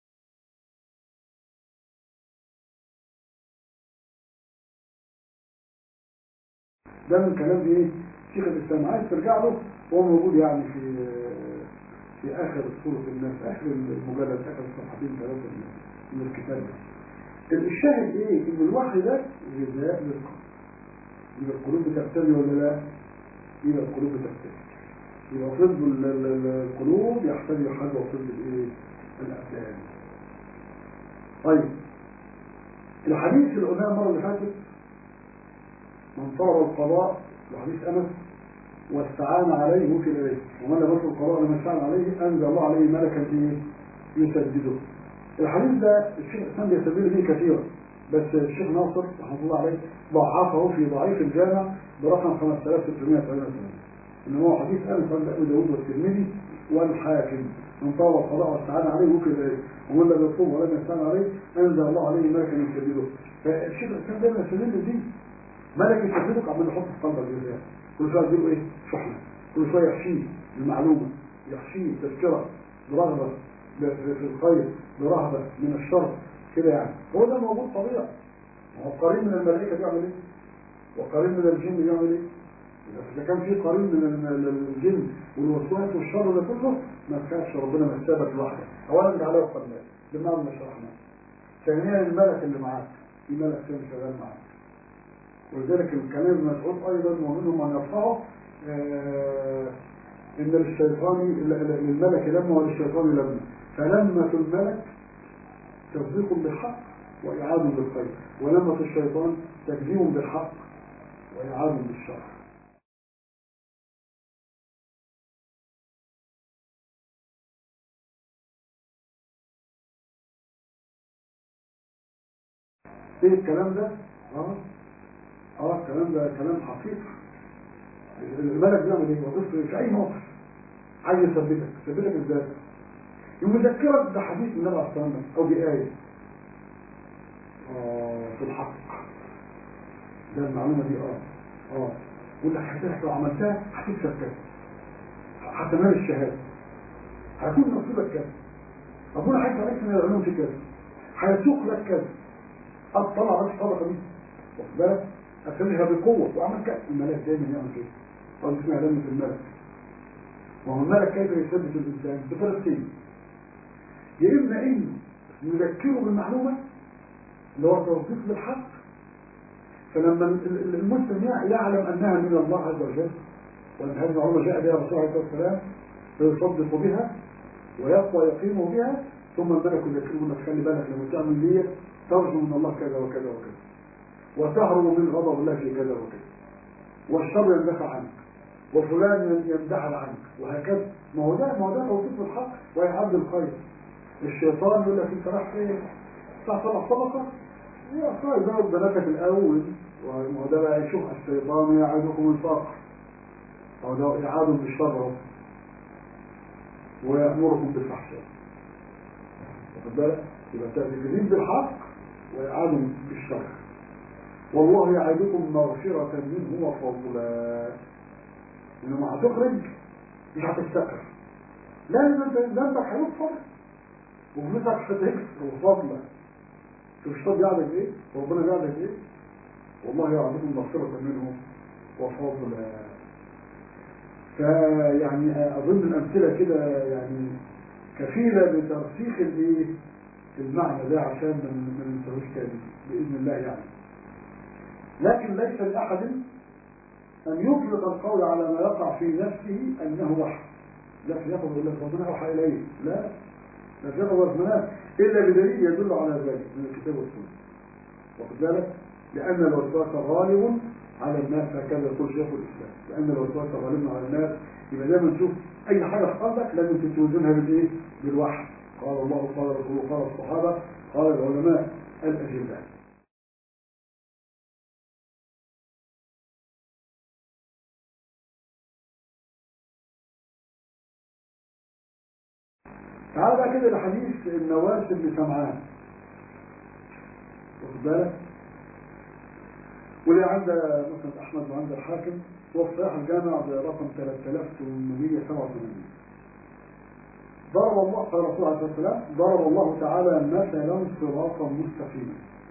ده من كلام ايه شيخ الاسلام عايز ترجع له هو موجود يعني في في اخر سوره الناس اخر المجلد اخر الصفحتين ثلاثه من الكتاب ده الشاهد ايه ان الوحي ده غذاء للقلب يبقى القلوب بتبتلي ولا لا يبقى القلوب بتبتلي يبقى طب القلوب يحتاج حاجه وطب الايه الابدان طيب الحديث اللي قلناه المره اللي فاتت من طلب القضاء وحديث انس واستعان عليه وكل اليه ومن لم يطلب القضاء لما استعان عليه انزل الله عليه ملكا ايه يسدده الحديث ده الشيخ الاسلام بيستدل به كثيرا بس الشيخ ناصر رحمه الله عليه ضعفه في ضعيف الجامع برقم 5688 ان هو حديث انس عند ابي داود والترمذي والحاكم من طلب القضاء واستعان عليه وكل اليه ومن لم يطلب ولم يستعان عليه انزل الله عليه ملكا يسدده فالشيخ الاسلام دايما يستدل دي ملك يسددك عمال يحط في قلبك الجزاء كل شويه يديله ايه شحنه كل شويه يحشيه المعلومه يحشيه تذكره برغبه في الخير برهبه من الشر كده يعني هو ده موجود طبيعي هو قريب من الملائكه بيعمل ايه وقريب من الجن بيعمل ايه إذا كان في قريب من الجن والوسواس والشر ده كله ما تخافش ربنا ما سابك لوحدك اولا ده عليه قلبك بمعنى ما شرحنا ثانيا الملك اللي معاك في ملك ثاني شغال معاك ولذلك الكلام المسعود ايضا ومنهم من يرفعه آه ان للشيطان للملك لما وللشيطان لما فلمة الملك تصديق بالحق وإعادة بالخير ولمة الشيطان تكذيب بالحق وإعادة بالشر ايه الكلام ده؟ اه اه الكلام ده كلام حقيقي الملك بيعمل ايه؟ وظيفته في اي موقف عايز يثبتك يثبتك ازاي؟ يذكرك بحديث النبي عليه الصلاه والسلام او بآية اه في الحق ده المعلومة دي اه اه يقول لك حضرتك لو عملتها هتكسب كذا هتنال الشهادة هيكون نصيبك كذا ربنا عايز عليك من العلوم في كذا هيسوق لك كذا اطلع بس الصدقة دي واخد بالك اخرجها بقوة وعمل كذا الملاك دايما يعمل كده قال اسمها لمة الملك وهو الملك كيف يثبت الانسان بطريقتين يا اما ان نذكره بالمعلومه اللي هو توظيف بالحق فلما المسلم يعلم انها من الله عز وجل وان هذه المعلومه جاء بها الرسول عليه الصلاه والسلام فيصدق بها ويقوى يقيم بها ثم الملك يذكره انك خلي بالك لما تعمل دي ترجو من الله كذا وكذا وكذا وتهرب من غضب الله في كذا وكذا والشر يندفع عنك وفلان يمدحل عنك وهكذا ما هو ده ما هو ده توصيف الحق ويعد الخير الشيطان يقول لك انت رايح فين؟ بتاع طبق طبقه يا اخي ضرب بناتك الاول وما هو ده بقى يشوف الشيطان يعدكم الفقر هو ده إعادة بالشر اهو. ويأمركم بالفحشاء واخد بالك يبقى تكذيب بالحق وإعادة بالشر والله يعدكم مغفرة منه وفضلا إنما هتخرج مش هتستقر لازم انت ذنبك هيغفر وفلوسك هتكسر وفضلا شوف الشيطان بيعمل ايه وربنا بيعمل ايه والله يعطيكم مغفرة منه وفضلا فيعني اظن الامثله كده يعني كفيله بترسيخ الايه المعنى ده عشان ما ما ننساهوش تاني باذن الله يعني لكن ليس لاحد ان يطلق القول على ما يقع في نفسه انه وحي لكن يقول يقول لك ربنا اوحى اليه لا لا تقدر المنام الا بدليل يدل على ذلك من الكتاب والسنه واخد بالك لان الوسواس غالب على الناس هكذا يقول شيخ الاسلام لان الوسواس غالب على الناس يبقى دايما نشوف اي حاجه في قلبك لازم توزنها بالايه بالوحي قال الله قال رسوله قال الصحابه قال العلماء الاجلاء تعال بقى كده لحديث النواس بن سمعان واخد بالك واللي عند مسند احمد وعند الحاكم هو في صحيح الجامع برقم 3887 ضرب الله قال الرسول عليه الصلاه والسلام ضرب الله تعالى مثلا صراطا مستقيما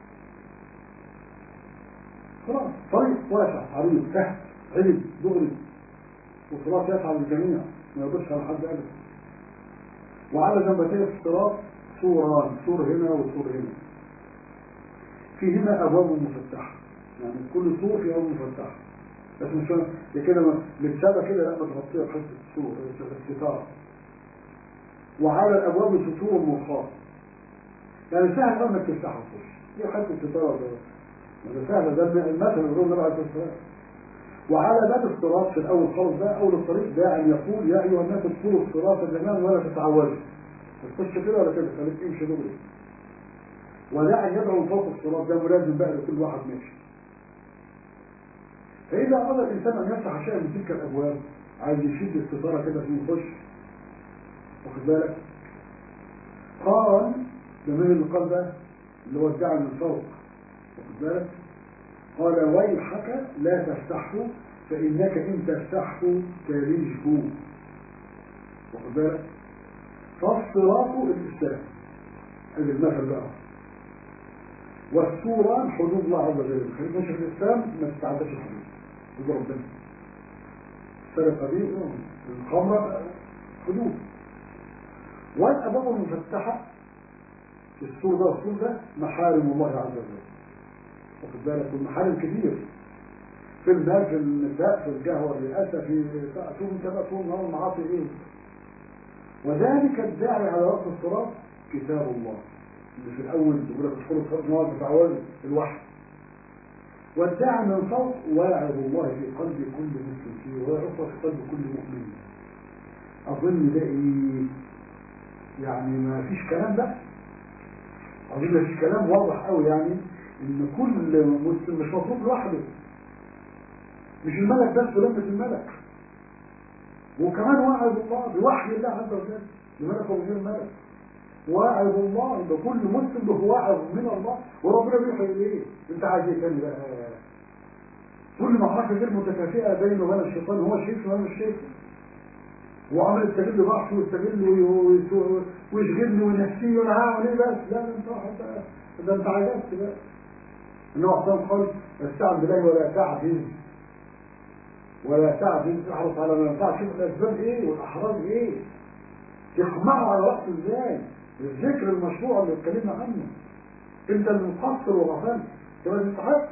خلاص طريق واسع عريض سهل عدل دغري وصراط يسعى للجميع ما يضرش على حد ابدا وعلى جنبتي الصراط سوران سور هنا وسور هنا فيهما ابواب مفتحه يعني كل سور فيه ابواب مفتحه بس مش ده كده متسابه كده لا متغطيه بحته السور الستار وعلى الابواب ستور مرخاه يعني سهل قوي انك تفتحها وتخش دي حته الستاره ده ده سهل ده المثل اللي بيقول عليه الصلاه وعلى باب الصراط في الاول خالص ده اول الطريق ده ان يقول يا ايها الناس ادخلوا الصراط جميعا ولا تتعوذوا تخش كده ولا كده خليك تمشي دغري وده ان يدعو فوق الصراط ده ملازم بقى لكل واحد ماشي فاذا اراد الانسان ان يفتح شيئا من تلك الابواب عايز يشد الستاره كده عشان يخش واخد بالك قال ده مين اللي قال ده اللي هو الداعي من فوق واخد بالك قال ويحك لا تفتحه فإنك إن تفتحه تلجه واخد بالك فالصراط الإسلام هذا المثل بقى والسوران حدود الله عز وجل خليك ماشي في الإسلام ما تتعداش الحدود حدود ربنا السرقة دي الخمرة حدود والأبواب المفتحة في السور ده والسور ده محارم الله عز وجل واخد بالك والمحارم كتير في المال في النساء في القهوة الرئاسة في شوف انت بقى طول النهار المعاصي ايه وذلك الداعي على رأس الصراط كتاب الله اللي في الأول يقول لك ادخلوا الصراط مواد تعوذ الوحي والداعي من فوق واعظ الله في قلب كل مسلم فيه ويعظ في قلب كل مؤمن أظن ده ايه يعني ما فيش كلام بقى أظن ما فيش كلام واضح قوي يعني ان كل مسلم مش مطلوب لوحده مش الملك بس ولمة الملك وكمان واعظ الله بوحي الله عز وجل لملك وغير الملك واعظ الله ان كل مسلم له واعظ من الله وربنا بيوحي اليه انت عايز ايه تاني بقى كل معركه غير متكافئه بينه وبين الشيطان هو شايفه وانا مش شايفه هو عمال يستغل ضعفي ويستغل ويشغلني وينسيه وانا هعمل ايه بس لا ده انت ده انت عجزت بقى انه احسن قال استعن بالله ولا تعجز ولا تعجز احرص على ما ينفع شوف الاسباب ايه والاحراز ايه يقمعوا على وقت ازاي الذكر المشروع اللي اتكلمنا عنه انت المقصر وغفلت كما تستحق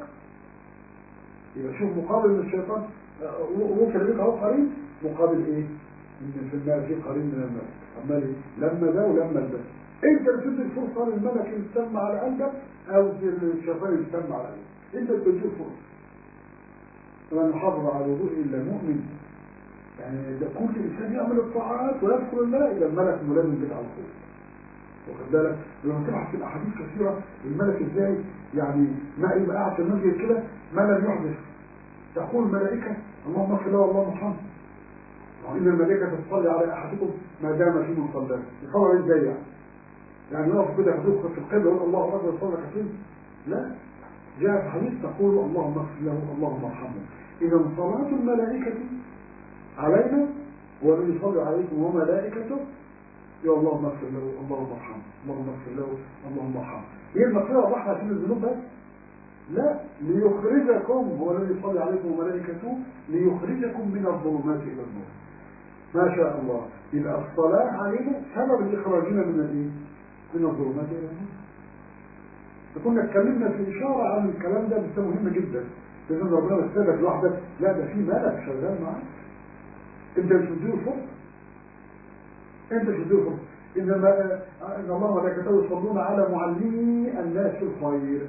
يبقى شوف مقابل من الشيطان وصل بك اهو قريب مقابل ايه؟ ان في المال في قريب من الملك عمال لما ده ولما ده انت بتدي الفرصه للملك اللي يسمى على قلبك او الشيطان اللي يسمى على قلبك انت اللي بتدي الفرصه ومن يحافظ على الوضوء إلا مؤمن يعني ده كل إنسان يعمل الطاعات ويذكر الملائكة الملك ملازم بك على طول واخد بالك لما تبحث في الأحاديث كثيرة الملك إزاي يعني ما يبقى قاعد في المسجد كده ما لم يحدث تقول الملائكة اللهم اغفر له اللهم ارحمه وإن الملائكة تصلي على أحدكم ما دام في مصلاه يصلي ازاي يعني يعني يقف كده يحدث في القبلة يقول الله أكبر يصلي كثير لا جاء في حديث تقول اللهم اغفر له اللهم ارحمه إذا صلاة الملائكة علينا هو الذي يصلي عليكم وملائكته يا اللهم اغفر له اللهم ارحمه اللهم اغفر له اللهم ارحمه هي المغفرة راح عشان الذنوب بس لا ليخرجكم هو الذي يصلي عليكم وملائكته ليخرجكم من الظلمات الى النور ما شاء الله يبقى الصلاة علينا سبب لإخراجنا من الايه؟ من الظلمات الى النور فكنا اتكلمنا في إشارة عن الكلام ده بس ده مهم جدا لأن ربنا مش سابك لوحدك لا ده في ملك شغال معاك انت مش مديله فرصة انت مش مديله فرصة انما ان الله وملائكته يصلون على معلمي الناس الخير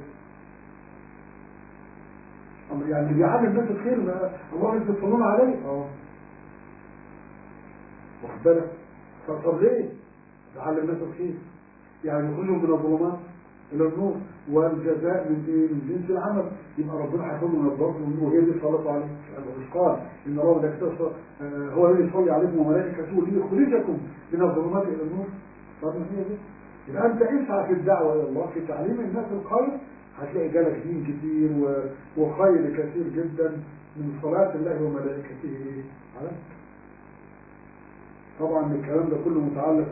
يعني اللي بيعلم الناس الخير ما الله انت تصلون عليه اه واخد بالك طب ليه؟ بيعلم الناس الخير يعني يخرجهم من الظلمات الى النور والجزاء من ايه من جنس العمل يبقى ربنا هياخده من الضغط والنور وهي دي صلاته عليه مش قال ان الله ملائكته هو الذي يصلي عليكم وملائكته ليخرجكم من الظلمات الى النور طب ما هي دي يبقى انت اسعى في الدعوه الى الله في تعليم الناس الخير هتلاقي جالك دين كتير وخير كثير جدا من صلاة الله وملائكته عليك طبعا الكلام ده كله متعلق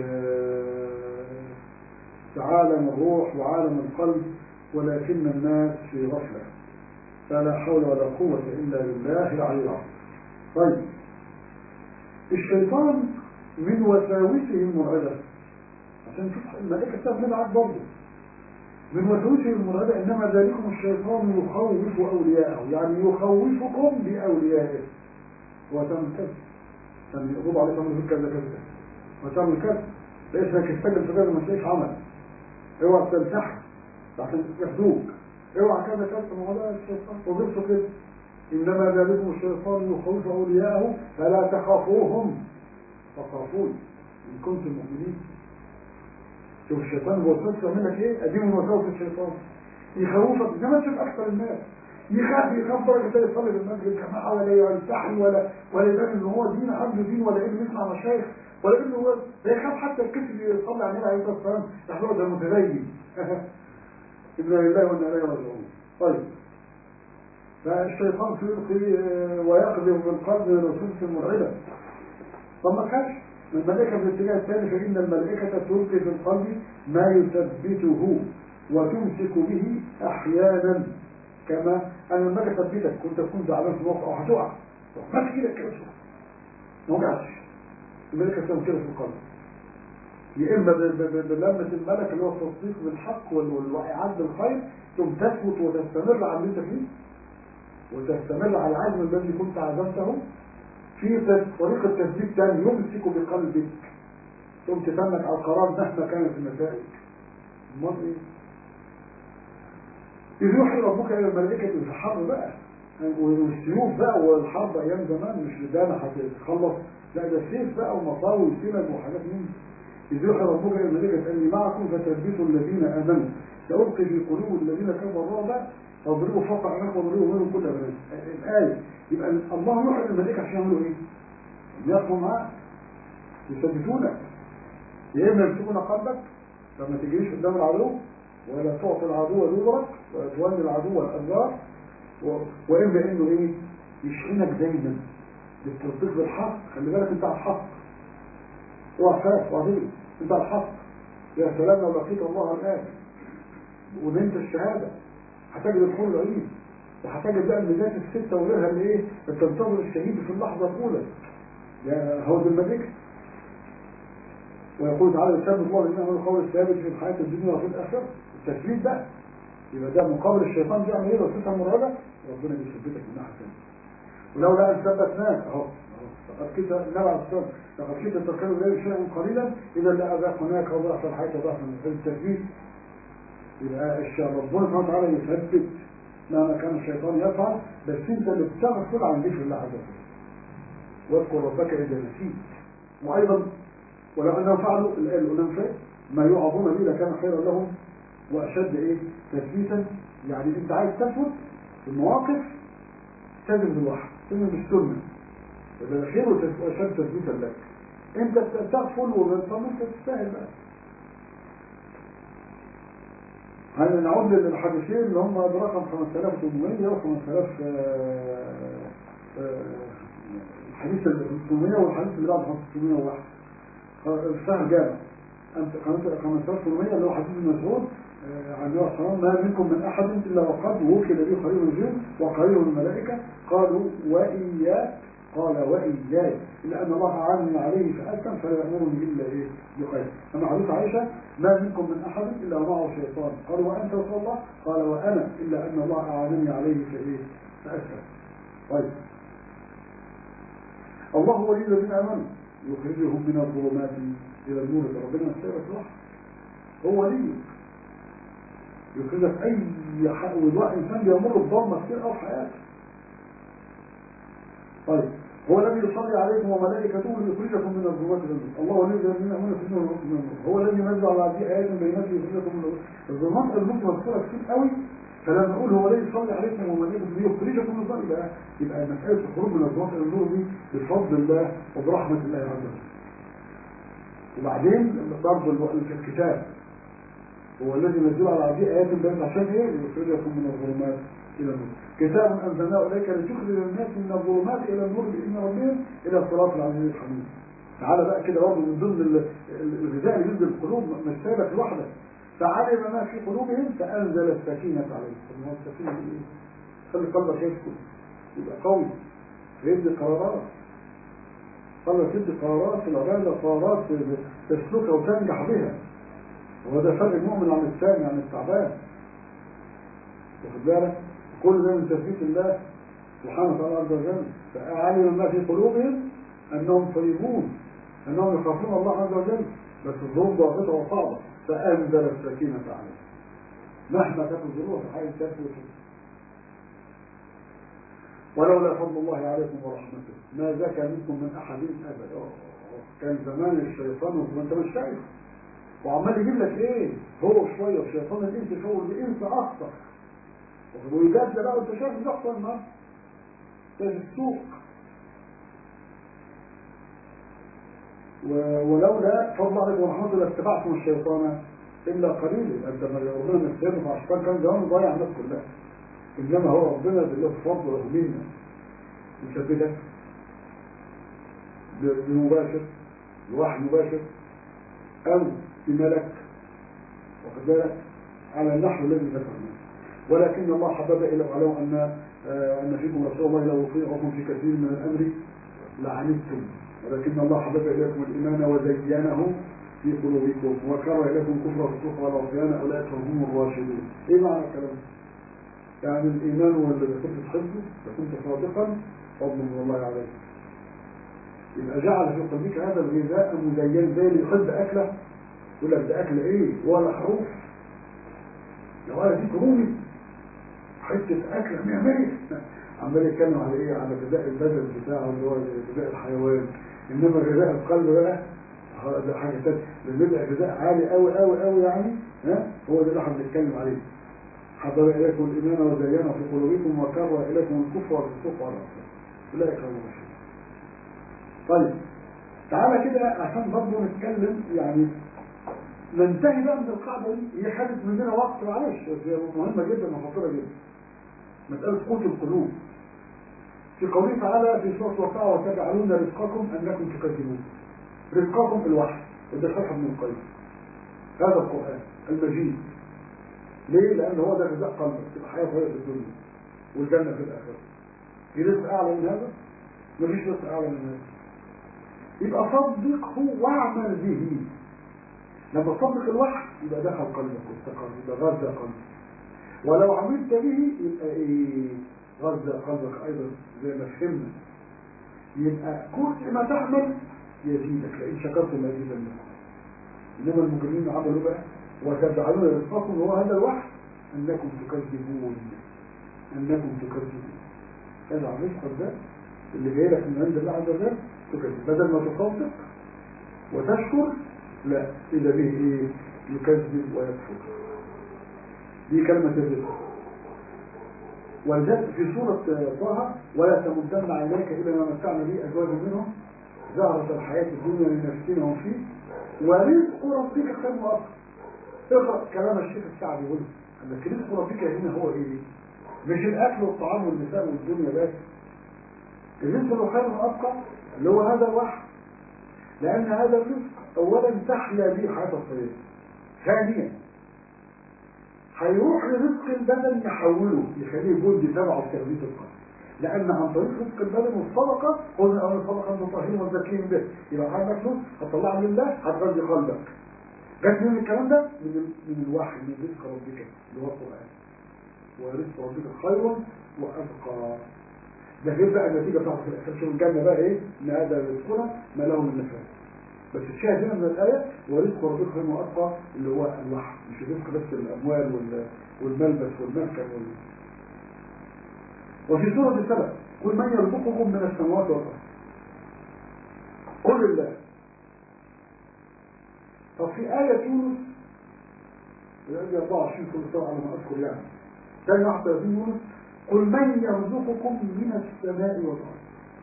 بعالم الروح وعالم القلب ولكن الناس في غفلة فلا حول ولا قوة إلا بالله العلي العظيم طيب الشيطان من وساوسه المرعبة عشان تشوف الملائكة بتاعت معاك برضه من وسوسه المرعبة إنما ذلكم الشيطان يخوف أولياءه يعني يخوفكم بأوليائه وتعمل كذا عشان يقضوا عليه تعمل كذا كذا وتعمل كذا ليش انك تستجل في كذا ما تلاقيش عمل اوعى تنسحب عشان ياخدوك اوعى كذا كذا ما هو ده الشيطان وظيفته كده إنما ذلكم الشيطان يخوف أولياءه فلا تخافوهم فخافون إن كنتم مؤمنين شوف الشيطان بوسوسه منك ايه ادي من وسوس الشيطان يخوفك زي ما تشوف اكثر الناس يخاف يخاف درجه لا يصلي في المسجد جماعه ولا يستحي ولا ولا يبان ان هو دين عنده دين ولا ابن يسمع مشايخ ولا انه هو ده يخاف حتى الكتف اللي يصلي عليه عليه الصلاه والسلام يحضر ده متدين انا لله وانا اليه راجعون طيب فالشيطان يلقي ويقذف في القلب نصوص مرعبه طب ما كانش الملائكة في الاتجاه الثاني فإن الملائكة تلقي في القلب ما يثبته وتمسك به أحيانا كما أن الملائكة تثبتك كنت تكون زعلان في موقع أو هتقع ما تجيلك كده ما وقعتش الملائكة تعمل كده في القلب يا إما بلمة الملك اللي هو التصديق بالحق والوعي بالخير ثم تثبت وتستمر على اللي أنت فيه وتستمر على العزم الذي كنت عزمته في طريق التثبيت ثاني يمسك بقلبك ثم تفنك على القرار مهما كانت النتائج امال ايه إذ يوحي ربك إلى الملائكة في الحرب بقى والسيوف بقى والحرب أيام زمان مش بدانا هتتخلص لا ده سيف بقى ومطاوي وسلم وحاجات من إذ يوحي ربك إلى الملائكة أني معكم فتثبتوا الذين آمنوا سألقي في قلوب الذين كفروا الرعب فاضربوا فوق عناق واضربوا منهم كل أبنان الآية يبقى الله يوحي الملائكة عشان يعملوا إيه؟ يقفوا معاك يثبتونك يا إما يمسكون قلبك لما تجريش قدام العدو ولا تعطي العدو دورك ولا تولي العدو الأنذار و... وإما إنه إيه؟ يشحنك دايما بالتصديق بالحق خلي بالك أنت على الحق اوعى تخاف وعظيم أنت على الحق يا سلام لو لقيت الله الآن ونمت الشهادة هتجد الحور العين وهتجد بقى الميزات الستة وغيرها اللي ايه بتنتظر الشهيد في اللحظة الأولى يا هود الملك ويقول تعالى يثبت الله الذين عملوا القول الثابت في الحياة الدنيا وفي الآخرة التثبيت بقى يبقى ده مقابل الشيطان بيعمل ايه لو تفهم مرعبة ربنا بيثبتك من ناحية ثانية ولولا أن ثبتناك أهو لقد كنت النبي عليه الصلاة لقد كنت تركنوا إليه شيئا قليلا إذا لأذاقناك وضعف الحياة وضعف التثبيت يبقى الشيء ربنا سبحانه وتعالى يثبت مهما كان الشيطان يفعل بس انت اللي بتغفل عن ذكر الله عز وجل واذكر ربك اذا نسيت وايضا ولو انهم فعلوا الايه اللي قلنا فيه ما يوعظون به لكان خيرا لهم واشد ايه تثبيتا يعني انت عايز تثبت في المواقف تلزم بالوحي تلزم بالسنه وده خير واشد تثبيتا لك انت تغفل وانت تستاهل بقى هل نعود للحديثين اللي هم برقم 5800 و 5000 الحديث ال 600 والحديث اللي بعد 601 السهل جامع 5800 اللي هو حديث المسعود عن النبي صلى الله عليه وسلم ما منكم من احد الا وقد وكل به قريب الجن وقريب الملائكه قالوا واياك قال وإياي إلا أن الله عني عليه فأسلم فلا يأمرني إلا إيه بخير أما حديث عائشة ما منكم من أحد إلا معه شيطان قال وأنت رسول الله قال وأنا إلا أن الله أعانني عليه فإيه فأسلم طيب الله ولي الذين آمنوا يخرجهم من الظلمات إلى النور ربنا يستيقظ صح هو ولي يخرجك أي حق والوقت إنسان بيمر بضلمة كتير أو في حياته طيب هو الذي يصلي عليكم وملائكته ليخرجكم من الظلمات الى النور الله ولي الذين امنوا في النور من النور هو الذي ينزل على عبده ايات بينات يخرجكم من الظلمات النور مذكوره كتير قوي فلما نقول هو الذي يصلي عليكم وملائكته ليخرجكم من الظلمات يبقى يبقى مساله الخروج من الظلمات الى النور دي بفضل الله وبرحمه الله عز وجل وبعدين برضه في الكتاب هو الذي ينزل على عبده ايات بينات عشان ايه ليخرجكم من الظلمات الى النور كتاب أنزلناه إليك لتخرج الناس من الظلمات إلى النور بإذن ربهم إلى الصراط العزيز الحميد تعالى بقى كده برضه من ضمن الغذاء اللي ينزل القلوب مش سايبك لوحدك فعلم ما في قلوبهم فأنزل السكينة عليهم طب ما هو السكينة دي إيه؟ خلي قلبك يسكن يبقى قوي فيدي قرارات قلبك يدي قرارات في العبادة قرارات تسلكها وتنجح بها وهو ده فرق المؤمن عن الثاني عن التعبان واخد بالك كل ده من تثبيت الله سبحانه وتعالى عز وجل فعلم ما في قلوبهم انهم طيبون انهم يخافون الله عز وجل بس الظروف ضاغطه وصعبه فانزل السكينه عليهم مهما كانت الظروف حي تثبت ولولا فضل الله عليكم ورحمته ما زكى منكم من احد ابدا كان زمان الشيطان وانت مش شايف وعمال يجيب لك ايه هو شويه وشيطان الانس هو الانس اكثر ويجاد ده بقى انت شايف بيحصل ما في السوق ولولا فضل عليكم ورحمته لاتبعتم الشيطان الا قليلا انت ما ربنا مستهدف مع الشيطان كان زمان ضايع الناس كلها انما هو ربنا بالله فضله منا يثبتك بمباشر بوحي مباشر او بملك واخد بالك على النحو الذي ذكرناه ولكن الله حبب إلى وعلم أن أن فيكم رسول الله لو يطيعكم في كثير من الأمر لعنتم ولكن الله حبب إليكم الإيمان وزينه في قلوبكم وكره إليكم كفر والفسوق والعصيان أولئك هم الراشدون إيه معنى الكلام؟ يعني الإيمان هو الذي كنت تحبه وكنت صادقا فضل من الله عليك يبقى جعل في قلبك هذا الغذاء مزين زي اللي يحب أكله يقول لك ده أكل إيه ولا حروف لو أنا دي رومي حتة أكلة مية مية عمال يتكلم على إيه على غذاء البدن بتاعه اللي هو غذاء الحيوان إنما غذاء القلب بقى ده حاجة تانية لما يبقى غذاء عالي أوي أوي أوي يعني ها هو ده اللي احنا بنتكلم عليه حضر إليكم الإيمان وزينه في قلوبكم وكره إليكم الكفر والفسوق والعصيان أولئك هم الراشدون طيب تعالى كده عشان برضه نتكلم يعني ننتهي بقى من القاعدة دي هي خدت مننا وقت معلش بس هي مهمة جدا وخطيرة جدا مسألة قوت القلوب في قوله تعالى في سورة الواقعة وتجعلون رزقكم أنكم تكذبون رزقكم الوحي وده شرح ابن القيم هذا القرآن المجيد ليه؟ لأن هو ده غذاء قلبك تبقى حياة طيبة في الدنيا والجنة في الآخرة في رزق أعلى من هذا؟ مفيش رزق أعلى من هذا يبقى صدقه واعمل به لما تصدق الوحي يبقى دخل قلبك واستقر يبقى غذى قلبك ولو عملت به يبقى ايه غذى قلبك ايضا زي ما فهمنا يبقى كل ما تعمل يزيدك لئن شكرتم لازيدنكم انما المجرمين عملوا بقى وتجعلون رزقكم هو هذا الوحي انكم تكذبون انكم تكذبون هذا رزقك ده اللي جاي لك من عند الله عز وجل تكذب بدل ما تصدق وتشكر لا اذا به ايه يكذب ويكفر دي كلمة الرزق ولذلك في سورة طه ولا تمدن عينيك إلى ما متعنا به أزواج منهم زهرة الحياة الدنيا لنفتنهم فيه ورزق ربك خير وأبقى اقرأ كلام الشيخ السعدي يقول لك رزق ربك هنا هو إيه؟ مش الأكل والطعام والنساء والدنيا بس الرزق خير وأبقى اللي هو هذا الوحي لأن هذا الرزق أولا تحيا به حياة الطيبة ثانيا هيروح لرزق البدن يحوله يخليه جند تبعه في تربيه القلب لان عن طريق رزق البدن والصدقه قلنا اول صدقه انت طاهر وزكين به يبقى عندك فلوس هتطلعها لله هتغذي قلبك جت من الكلام ده من من الوحي من رزق ربك اللي هو القران ورزق ربك خير وابقى ده غير بقى النتيجه بتاعت في الاخر شوف الجنه بقى ايه ان هذا رزقنا ما له من نفاذ بس الشاهد هنا من الآية ورزق ربك خير وأبقى اللي هو الوحي مش الرزق بس الأموال وال- والملبس والمسكن وال... وفي سورة السبع قل من يرزقكم من السماوات والأرض قل الله طب في آية يونس الآية 24 كل سنة على ما أذكر يعني ثاني 31 يونس قل من يرزقكم من السماء والأرض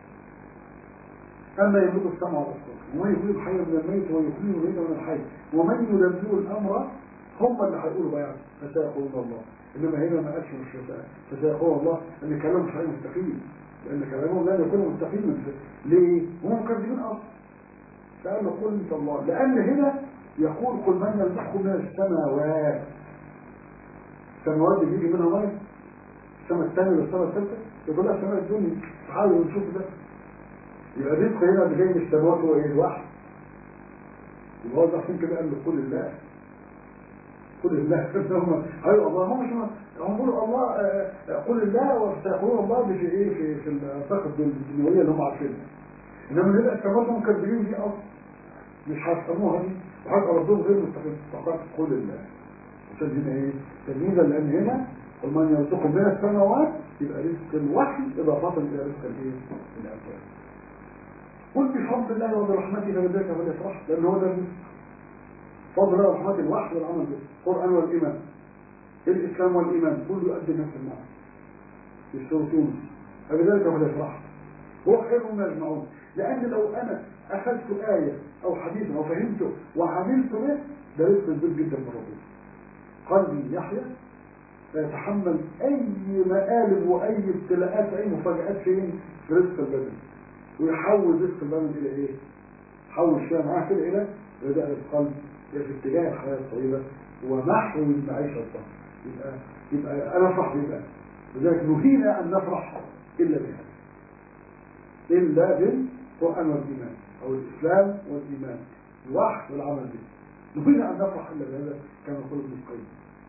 أما يملك السمع والأبصار ومن يخرج الحي من الميت ويخرج الميت من الحي ومن يدبر الأمر هم اللي هيقولوا بقى يعني فسيقولون الله إنما هنا ما قالش مش فسا- فسيقول الله إن كلامهم صحيح مستقيم لأن كلامهم لا يكون مستقيما ليه؟ هم مكذبين أصلا فقال له قل أنت الله لأن هنا يقول قل من يرزقكم من السماوات السماوات اللي بيجي منها ميه السماء الثانية والسماء الثالثة يقول لها السماء الدنيا تعالوا نشوف ده يبقى الرزق هنا اللي جاي من السماوات هو ايه الوحي يبقى هو ده عشان كده قال له قل الله قل الله هم ايوه الله هم مش هم بيقولوا الله آه، آه، قل الله وسيقولون الله في ايه في في الافاق الدنيويه اللي هم عارفينها انما هنا السماوات هم مكذبين دي اصلا مش هيفهموها دي وهيبقى ردهم غير مستقيم فقط قل الله عشان هنا ايه تمييزا لان هنا قل من يرزقكم من السماوات يبقى رزق الوحي اضافه الى رزق الايه الابدان قل بفضل الله وبرحمته فبذلك فليفرح لان هو ده الرزق فضل الله ورحمته الوحي والعمل به القران والايمان الاسلام والايمان كله يؤدي نفس المعنى في سوره يونس فبذلك فليفرح هو خير مما يجمعون لان لو انا اخذت ايه او حديث او فهمته وعملت به ده رزق كبير جدا من ربنا قلبي يحيى فيتحمل اي مقالب واي ابتلاءات اي مفاجات فين في رزق البدن ويحول رزق البدن الى ايه حول شويه معاه كده الى رداء القلب في اتجاه الحياه الطيبه ومحو المعيشه الطيبه يبقى يبقى انا افرح بيه بقى لذلك نهينا ان نفرح الا بها الا بالقران والايمان او الاسلام والايمان الوحي والعمل به نهينا ان نفرح الا بهذا كما يقول ابن القيم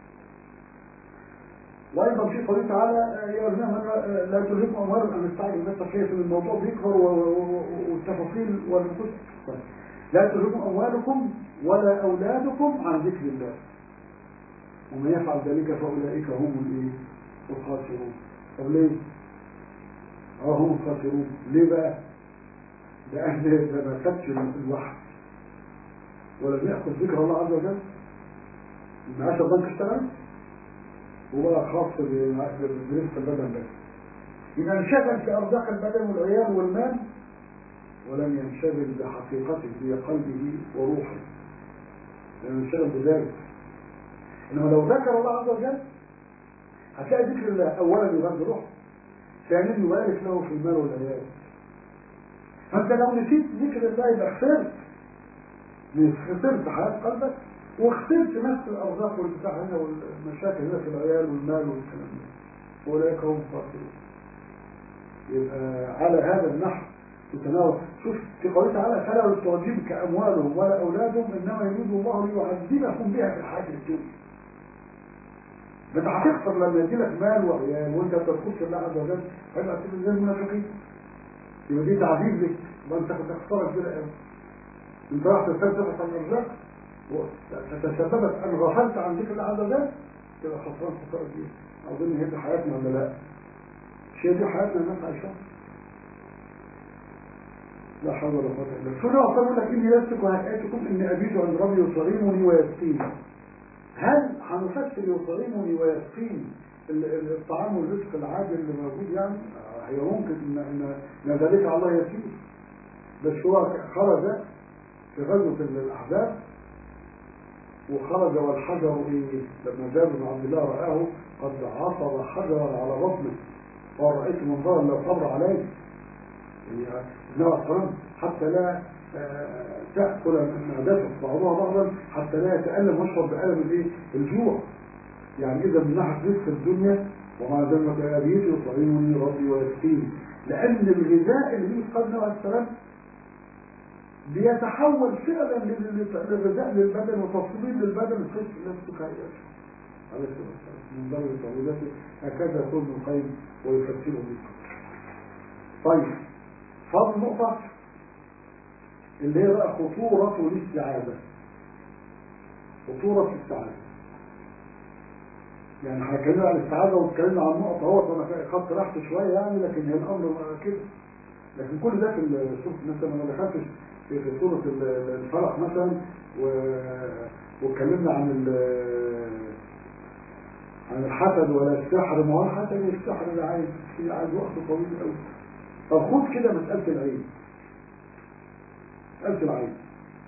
وايضا في قوله تعالى يا ابناء لا تلهكم اموالكم ان نستعجل بس كيف الموضوع بيكبر و- و- و- والتفاصيل والنقص طيب. لا تلهكم اموالكم ولا اولادكم عن ذكر الله ومن يفعل ذلك فاولئك هم الايه الخاسرون طب ليه؟ اه هم الخاسرون ليه بقى؟ لان ده ما خدش الوحي ولم ياخذ ذكر الله عز وجل المعاش البنك اشتغل هو خاص برزق البدن بس إذا انشغل في أرزاق البدن والعيال والمال ولم ينشغل بحقيقته في قلبه وروحه لم ينشغل بذلك إنما لو ذكر الله عز وجل هتلاقي ذكر الله أولا يغذي روحه ثانيا يبارك له في المال والعيال فأنت لو نسيت ذكر الله يبقى خسرت خسرت حياة قلبك واخترت نفس الارزاق والبتاع هنا والمشاكل هنا في العيال والمال والكلام ده اولئك هم الخاسرون يبقى على هذا النحو تتناول شوف في قوله تعالى فلا تعجبك اموالهم ولا اولادهم انما يريد الله ليعذبهم بها في الحياه الدنيا ده انت هتخسر لما يجي لك مال وعيال وانت بتخش الله عز وجل هيبقى تبقى زي المنافقين يبقى دي تعذيب لك يبقى انت هتخسرك كده قوي انت راح تستنزف عن الارزاق فتسببت ان غفلت عن ذكر الله عز وجل تبقى خسران خساره كبيره اظن هي في حياتنا ولا لا مش هي دي حياتنا الناس عايشاها لا حول ولا قوة إلا بالله فأنا أقول لك إني لست وهيئتكم إني أبيت عند ربي يصرمني ويسقيني هل هنفسر يصرمني ويسقيني ال- ال- الطعام والرزق العادي اللي موجود يعني آه، هي ممكن إن, إن, إن ذلك على الله يسير بس هو خرج في غزوة الأحزاب وخرج والحجر إيه لما جابر بن عبد الله رآه قد عصر حجرا على بطنه ورأيت منظرا لو صبر عليه يعني النبي الكرام حتى لا آه، تأكل من معدته بعضها بعضا حتى لا يتألم ويشعر بألم الايه الجوع يعني إذا من ناحية رزق الدنيا ومع ذلك أبيت يطعمني ربي ويسقيني لأن الغذاء اللي فيه قد عليه السلام بيتحول فعلا لل- للغذاء للبدن وتصميم للبدن الخيط نفسه كهيئته عليه الصلاة والسلام من ضمن تعويذاته هكذا يقول ابن القيم ويفسره به طيب فاضل نقطة اللي هي بقى خطورة الاستعاذة خطورة السعادة يعني احنا اتكلمنا عن السعادة واتكلمنا عن نقطة اهوت وانا خدت راحتي شوية يعني لكن هي الأمر كده لكن كل ده في سورة مثلا ما دخلتش في في سورة ال- الفلق مثلا و- واتكلمنا عن ال- عن الحسد ولا السحر ما هو الحسد والسحر اللي عايز في عايز وقت طويل قوي طب خد كده مسألة العين مسألة العين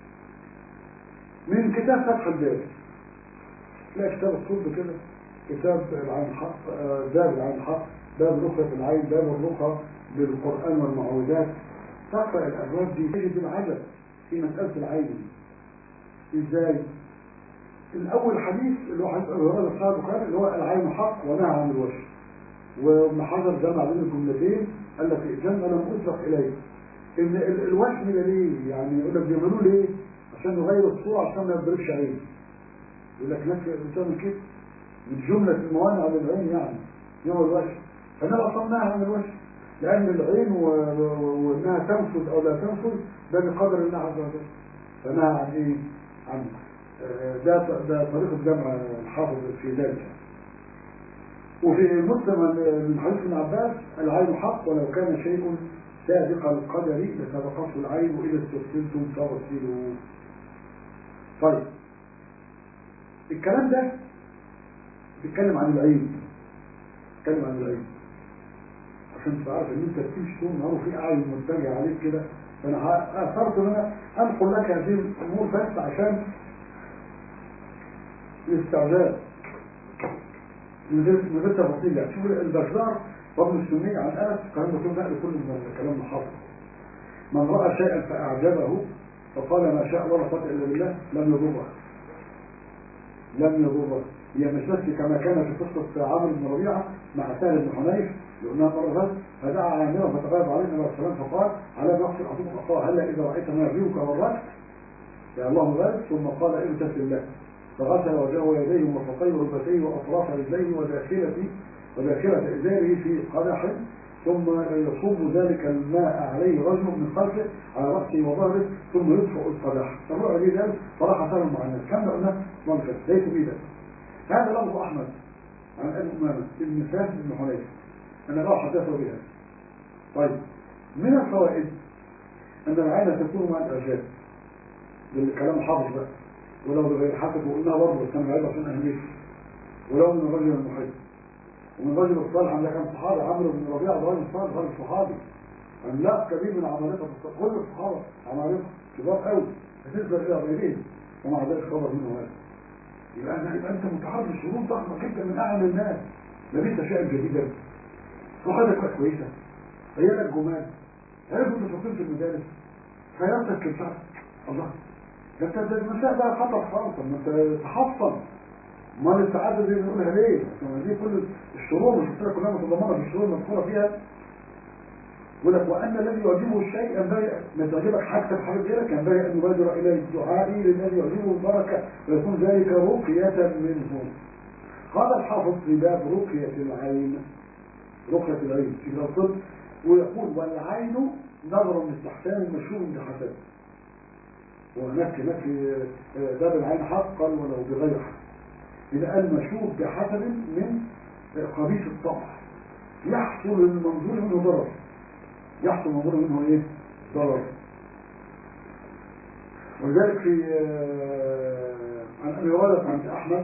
من كتاب فتح الباب تلاقي كتاب الطب كده كتاب العين حق آه، باب العين حق باب رقية العين باب الرقى بالقرآن والمعوذات تقرأ الأبواب دي تجد العجب في مسألة العين ازاي؟ الأول حديث اللي هو حديث أبو هريرة صاحب البخاري اللي هو العين حق ونهى عن الوجه وابن حجر جمع بين الجملتين قال لك الجنة لم أسبق إليه إن ال- الوهم ده ليه؟ يعني يقول لك بيعملوه ليه؟ عشان يغير الصورة عشان ما يضربش عين يقول لك ناس بتعمل كده من جملة الموانع للعين يعني يوم الوجه فأنا أصلناها عن الوجه لأن العين و- و- وإنها تنفذ أو لا تنفذ ده بقدر الله عز وجل فنهى عن إيه؟ عن آه، ده ده طريقة جمع الحافظ في ذلك وفي مسلم من حديث ابن عباس العين حق ولو كان شيء سابق القدر لسبقته العين إذا استرسلتم فارسلوا طيب الكلام ده بيتكلم عن العين بيتكلم عن العين عشان تعرف ان انت بتمشي طول النهار وفي اعين متجه عليك كده فانا ه- اثرت ان انا انقل لك هذه الامور بس عشان الاستعجال من غير من غير تفاصيل يعني شوف البشار وابن السنية عن انس الكلام ده كله نقل كل من الكلام محافظ من راى شيئا فاعجبه فقال ما شاء الله لا قوه الا بالله لم يضره لم يضره هي مش بس كما كان في قصه عمرو بن ربيعه مع سهل بن حنيف لقلناها مره فاتت فدعا عامرا فتغيب عليه النبي صلى الله عليه وسلم فقال على نقص اعطيك اخاه هلا اذا رايت ما يبيك والرك يا الله بارك ثم قال امتثل الله فغسل وجهه ويديه ومرفقيه وركبتيه واطراف رجليه وداخله وداخله ازاره في قدح ثم يصب ذلك الماء عليه رجل من خلفه على راسه وظهره ثم يدفع القدح فروح عليه ذلك فراح سلم مع الناس كم قلنا منفذ ليس بيدا هذا لفظ احمد عن ابي امامه ابن سهل بن حنيف انا لا حدثه بها طيب من الفوائد ان العين تكون مع الاعجاب بالكلام الحافظ بقى ولو بغير حسب وقلناها برضه بس انا بعيد عشان اهميته ولو من الرجل المحب ومن الرجل الصالح عندنا كان صحابي عمرو بن ربيعه ده راجل صالح راجل صحابي عملاق كبير من عمالقه كل الصحابه عمالقه كبار قوي هتنزل الى غيرهم ومع ذلك خبر منه هذا يبقى انت يبقى انت متعرض لشروط ضخمه جدا من اعلى الناس لبست اشياء جديده وخدك كويسه عيالك جمال عرفوا التفاصيل في المدارس حياتك كفايه الله ده انت ده المساء بقى خطر خالص ما انت تحصن امال السعاده دي بنقولها ليه؟ عشان دي كل الشرور مش قلت لك كلها متضمنه في الشرور المذكوره فيها يقول لك وان الذي يعجبه الشيء ينبغي ما تعجبك حاجتك حاجه غيرك ينبغي ان يبادر اليه الدعاء للذي يعجبه البركه ويكون ذلك رقيه منه قال الحافظ في باب رقيه العين رقيه العين في الطب ويقول والعين نظر مستحسن مشهور بحسد وهناك هناك باب العين حق قال ولو بغير حق إذا قال مشهور بحسد من قبيح الطمع يحصل المنظور منه ضرر يحصل المنظور منه ايه ضرر ولذلك في عن ابي ولد عند احمد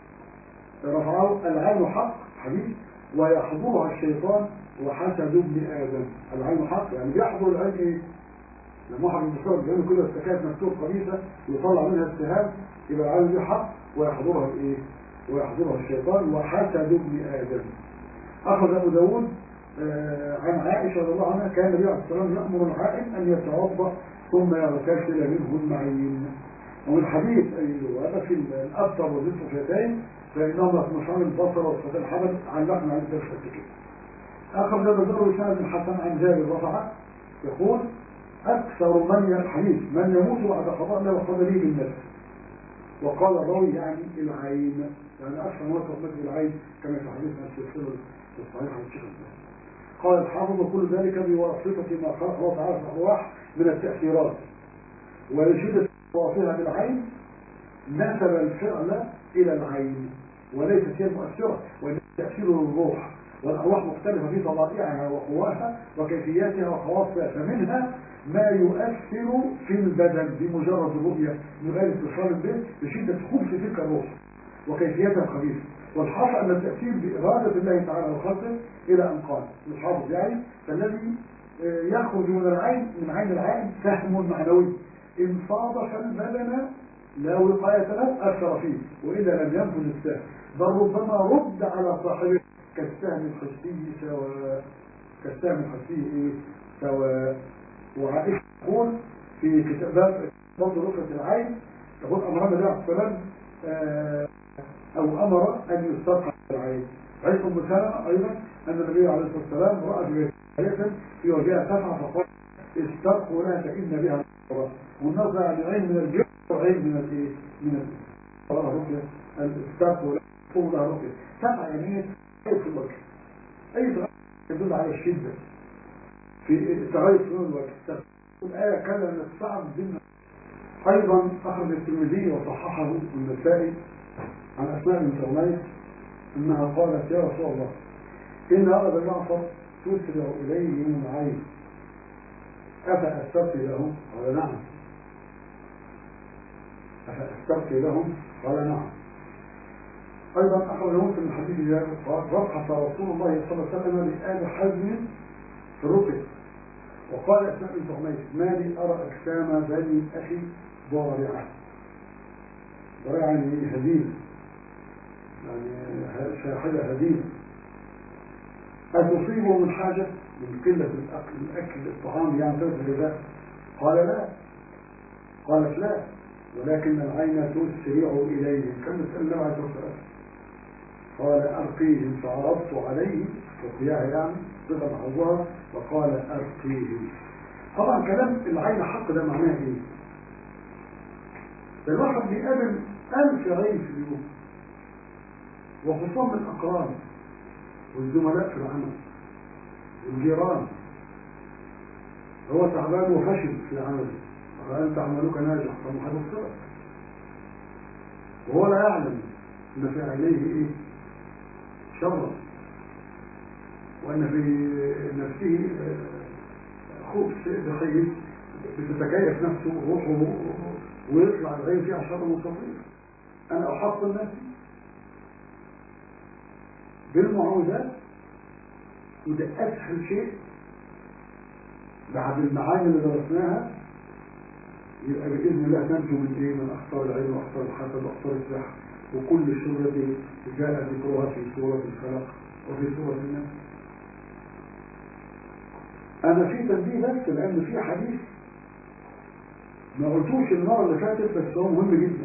رفعه العين حق حديث ويحضرها الشيطان وحسد ابن ادم العين حق يعني بيحضر العين ايه لما واحد من الدكتور بيعمل كده استكات مكتوب قميصه ويطلع منها السهام يبقى العين دي حق ويحضرها الايه ويحضرها الشيطان وحسد ابن ادم اخذ ابو داود آه عن عائشه رضي الله عنها كان النبي عليه الصلاه والسلام يامر العائن ان يتوضا ثم يغتسل منه المعين ومن حديث وهذا في الابتر والنصفتين فانهما في مشعر البصر والفتى الحبل علقنا على الدرس كده اخر ده بدر سند الحسن عن جابر رفعه يقول اكثر من الحديث من يموت بعد قضاء الله وقضى لي بالنفس وقال الراوي يعني العين يعني اكثر ما تقبل العين كما في حديث السلسله الصحيح عن الشيخ قال الحافظ وكل ذلك بواسطه ما خلق الله تعالى في الارواح من التاثيرات ولشده وصفها بالعين نسب الفعل الى العين وليست هي المؤثره وانما تاثير الروح والارواح مختلفه في طبائعها وقواها وكيفياتها وخواصها فمنها ما يؤثر في البدن بمجرد الرؤيه من غير اتصال به بشده خبث تلك الروح وكيفيتها الخبيثه والحاصل ان التاثير باراده الله تعالى وخلقه الى ان قال الحافظ يعني فالذي يخرج من العين من عين العين سهم معنوي ان صادف البدن لا وقايه له اثر فيه والا لم ينفذ السهم بل ربما رد على صاحبه كالسهم الحسي سواء كالسهم الحسي ايه سواء وعائشة تقول في كتابات برضه رقية العين تقول أمر النبي عليه الصلاة أو أمر أن يسترقى العين عيسى بن سلمة أيضا أن النبي عليه الصلاة والسلام رأى جارية في وجهها تسعة فقال استرقوا لها فإن بها الصلاة والنظر عن العين من الجبل والعين من الايه؟ من الصلاة رقية الاسترقوا لها فوق لها رقية تسعة يعني في الوجه أي تغير يدل على الشدة في تغير سنون الوجه الآية كان أن الصعب ضمن أيضا أخرج الترمذي وصححه النسائي عن أسماء بنت عميس أنها قالت يا رسول الله إن أرض جعفر تسرع إليه من العين أفأستبقي لهم؟ قال نعم أفأستبقي لهم؟ قال نعم أيضا أخرج مسلم من حديث جابر قال رفعت رسول الله صلى الله عليه وسلم لآل حزم في الرقي وقال أسماء بنت عميس ما لي أرى أجسام بني أخي ضارعة ضارعة يعني هديم يعني شاحدة هديم أتصيبه من حاجة من قلة الأكل, الأكل الطعام يعني تلك الغذاء قال لا قالت لا ولكن العين تسرع إليه كم سأل الله عليه الصلاة قال أرقيهم فعرضت عليه رقياه يعني صفة حظها وقال أرقيهم طبعا كلام العين حق ده معناه ايه الواحد بيقابل ألف عين في اليوم وخصوصا من الأقران والزملاء في العمل والجيران هو تعبان وفشل في عمله فأنت عملك ناجح طب هتبصرك وهو لا يعلم ان في عينيه ايه شرا وان في نفسه خبث بخير بتتكيف نفسه روحه ويطلع الغير فيها شر مستطير انا احصن نفسي بالمعوذات وده اسهل شيء بعد المعاني اللي درسناها يبقى باذن الله ننجو من ايه من اخطار العلم واخطار الحسد واخطار السحر وكل الشغل جاء ذكرها في سوره الفلق وفي سوره الناس انا في تنبيه بس لان في حديث ما قلتوش المره اللي فاتت بس هو مهم جدا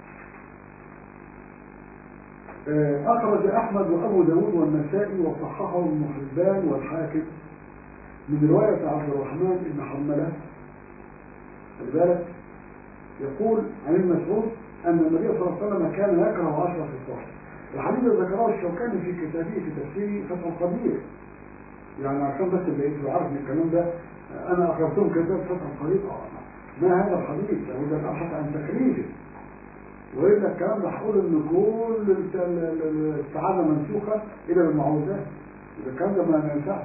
أخرج أحمد وأبو داود والنسائي وصححه ابن حبان والحاكم من رواية عبد الرحمن بن حملة لذلك يقول عن ابن مسعود أن النبي صلى الله عليه وسلم كان يكره عشرة في الصحر الحديث ذكره الشوكاني في كتابه في تفسيره فتح القدير يعني عشان بس بقيت عارف من الكلام ده أنا أخرتهم كتاب فتح القدير ما هذا الحديث هو ده أبحث عن تكليفه وإلا الكلام ده هقول إن كل السعادة منسوخة إلى المعوذات إذا كان ده ما ينفعش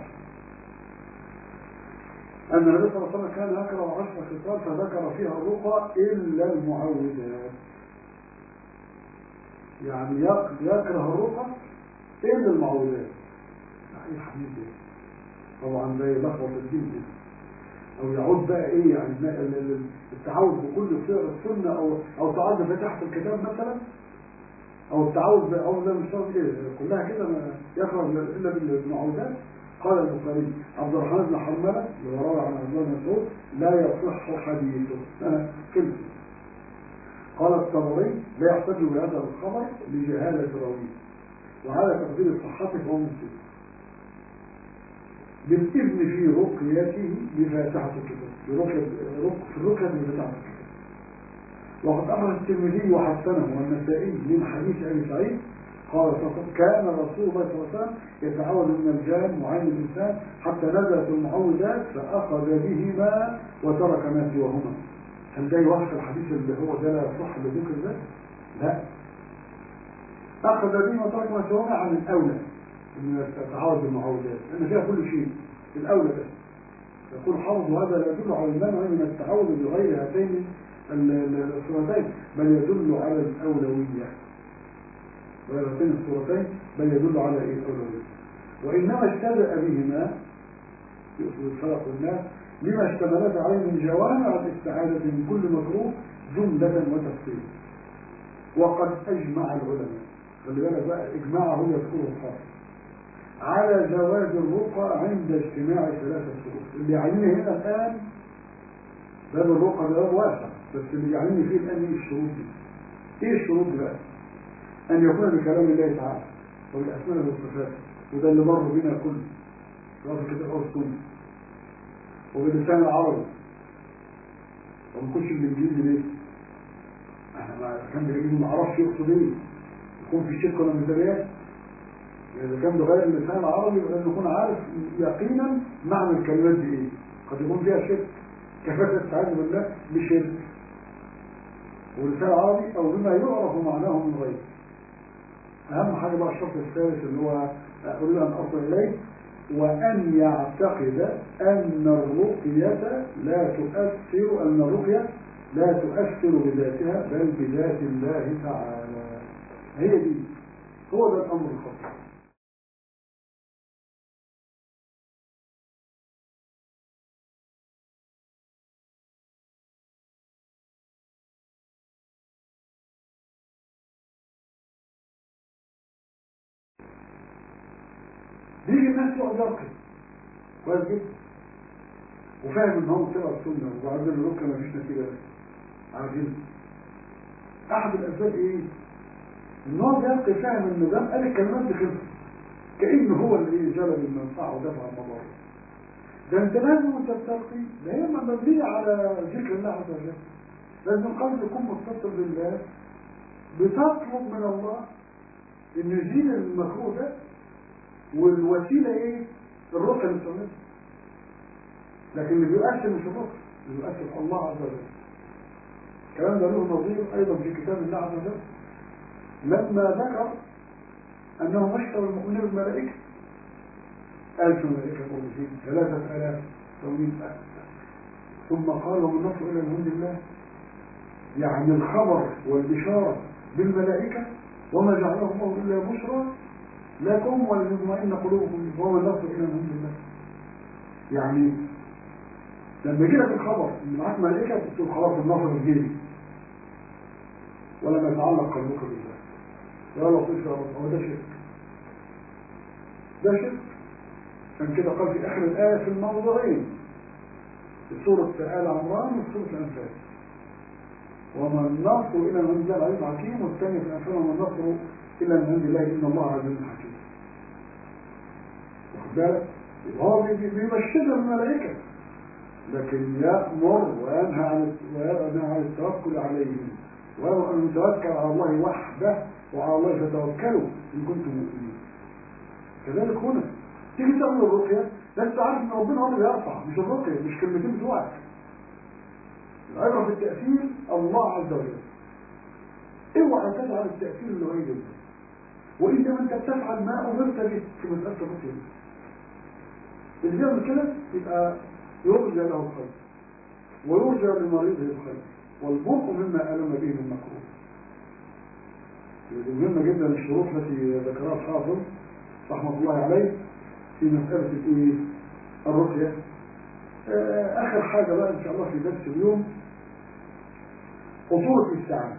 أن النبي صلى الله عليه وسلم كان يقرأ عشر خصال فذكر فيها الرقى إلا المعوذات يعني يكره الرقى إلا المعوذات أي حديث ده طبعا ده يلخبط الدين ده أو يعود بقى إيه يعني التعوذ بكل صيغ السنة أو أو تعوذ بفتحة الكتاب مثلا أو التعوذ أو لا مش إيه كلها كده يكره إلا بالمعوذات قال البخاري عبد الرحمن بن حرملة اللي روى عن عبد الله مسعود لا يصح حديثه أنا كلمة قال الطبري لا يحتج بهذا الخبر لجهالة راويه وعلى تقدير صحته فهو مسلم بالإذن في رقيته بفاتحة الكتاب في رقية في الرقية بفاتحة الكتاب وقد أخرج الترمذي وحسنه والنسائي من حديث أبي سعيد قال كان رسول الله صلى الله عليه وسلم يتعوذ من الجان وعين الإنسان حتى نزلت المعوذات فأخذ بهما وترك ما سواهما هل ده يوافق الحديث اللي هو ده لا يصح لذكر ده؟ لا أخذ بهما وترك ما سواهما عن الأولى من التعوذ بالمعوذات لأن فيها كل شيء الأولى بس يقول حافظ وهذا لا يدل على المنع من التعوذ بغير هاتين الصورتين بل يدل على الأولوية وهاتين الصورتين بل يدل على ايه الأولوية وإنما اشتبه بهما يقصد الفرق والناس لما اشتملت عليه من جوامع الاستعادة من كل مكروه جملة وتفصيل وقد أجمع العلماء خلي بالك بقى إجماعه يذكره الحافظ على جواز الرقى عند اجتماع ثلاثة شروط اللي يعنيني هنا الآن باب الرقى ده باب واسع بس اللي يعنيني فيه الآن ايه الشروط دي ايه الشروط دي بقى أن يكون بكلام الله تعالى وبالأسماء والصفات وده اللي مر بينا كله سواء في كتاب أو السنة وباللسان العربي وما كنتش بالإنجليزي ليه؟ احنا ما كان بالإنجليزي ما اعرفش يقصد ايه يكون في شرك ولا مزدريات إذا كان بغير اللسان العربي لازم يكون عارف يقينا معنى الكلمات دي ايه قد يكون فيها شرك كفاية استعاذ بالله بشرك واللسان العربي او بما يعرف معناه من غيره اهم حاجة بقى الشرط الثالث اللي هو اريد ان اصل اليه وان يعتقد ان الرقية لا تؤثر ان الرقية لا تؤثر بذاتها بل بذات الله تعالى هي دي هو ده الامر الخطير بيجي الناس يقعد يرقي كويس جدا وفاهم ان هو طلع السنه وبعدين الركن مفيش نتيجه بس عارفين احد الاسباب ايه؟ ان هو بيرقي فاهم انه ده قال الكلمات دي خلصت كانه هو اللي جلب المنفعه ودفع المضار ده انت لازم وانت بترقي ده هي مبنيه على ذكر الله عز وجل لازم القلب يكون متصل بالله بتطلب من الله ان يزيل المكروه ده والوسيلة ايه الرقى اللي بتعملها لكن اللي بيؤثر مش الرقى اللي بيؤثر الله عز وجل الكلام ده له نظير ايضا في كتاب الله عز وجل لما ذكر انه مشتر المؤمنين بالملائكة ألف ملائكة مرسلين ثلاثة آلاف تومين ثم قال ومن نصر إلى الحمد لله يعني الخبر والبشارة بالملائكة وما جعله الله إلا بشرى لكم ولتطمئن قلوبكم وهو النصر الى الحمد لله يعني لما يجي لك الخبر ان معاك ملائكه تقول خلاص النصر الجيري ولما يتعلق قلبك بالله يا لطيف يا رب هو ده شرك ده شرك عشان كده قال في اخر الايه في الموضعين في سوره ال عمران وفي سوره الانفال وما النصر الى من الله العزيز الحكيم والثاني في الانفال وما النصر إلا من عند الله إن الله عزيز حكيم واخد بالك هو بيبشر الملائكة لكن يأمر وينهى عن وينهى عن التوكل عليهم ويأمر أن نتوكل على الله وحده وعلى الله فتوكلوا إن كنتم مؤمنين كذلك هنا تيجي تعمل الرقية لازم تعرف ان ربنا هو اللي بيرفع مش الرقية مش كلمتين بتوعك العبرة في التأثير الله عز وجل اوعى تجعل التأثير لغير الله وإنما أنت بتفعل ما أمرت به في مسألة الرقية اللي بيعمل كده يبقى يرجى له الخير ويرجى لمريضه الخير والبرء مما ألم به من مكروه مهمة جدا الشروط التي ذكرها الحافظ رحمة الله عليه في مسألة الايه الرقية آه، آخر حاجة بقى إن شاء الله في درس اليوم خطورة الاستعانة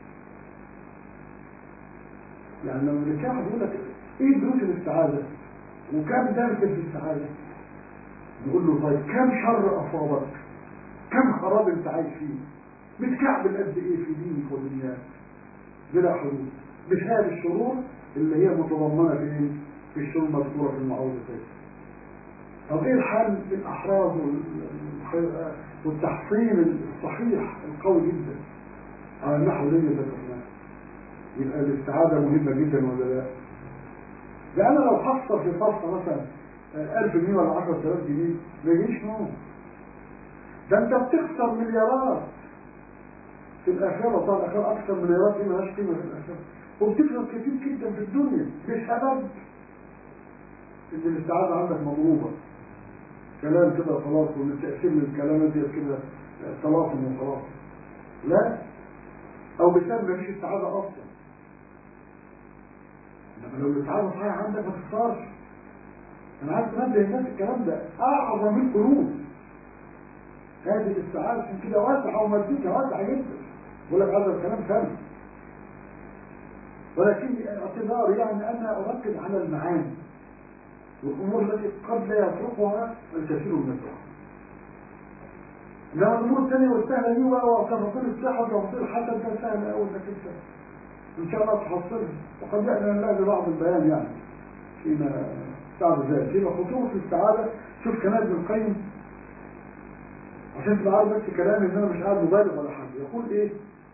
يعني لما النكاح بيقول لك ايه دروس الاستعاذة وكم درجة في السعادة يقول له طيب كم شر أصابك كم خراب انت عايش فيه متكعبل قد ايه في دينك ودنياك بلا حدود بسبب الشرور اللي هي متضمنة في ايه؟ في الشرور المذكورة في المعوذتين طب ايه الحل في الاحراز وال- والتحصين الصحيح القوي جدا على النحو الذي ذكرناه يبقى الاستعاذة مهمة جدا ولا لا لأن لو حصل في صفقة مثلا آه، 1000 جنيه ولا 10000 جنيه ما يجيش نوم ده انت بتخسر مليارات في الآخرة طبعا الآخرة أكثر مليارات دي مالهاش قيمة في الآخرة وبتخسر كتير جدا في الدنيا بسبب إن الاستعاذة عندك مضروبة كلام كده خلاص والتأثير من الكلام دي كده آه، طلاسم وخلاص لا أو بسبب مفيش استعاذة أصلا انما لو الاستعاذة صحيح عندك ما تختارش انا عايز تنبه الناس الكلام ده اعظم من القلوب هذه الاستعاذة عشان كده واسعة ومديكة واسعة جدا بقول لك هذا الكلام فهم ولكن اعتذار يعني انا اركز على المعاني والامور التي قد لا يتركها الكثير من الناس انما الامور الثانيه والسهله دي وتفاصيل الصحه وتفاصيل الحسن ده سهله قوي انك انت ان شاء الله تحصلها وقد يأتي الله ببعض البيان يعني فيما بعد ذلك يبقى خطوط السعادة شوف كلام ابن القيم عشان تبقى عارف بس كلامي ان انا مش قاعد مبالغ ولا حاجه يقول ايه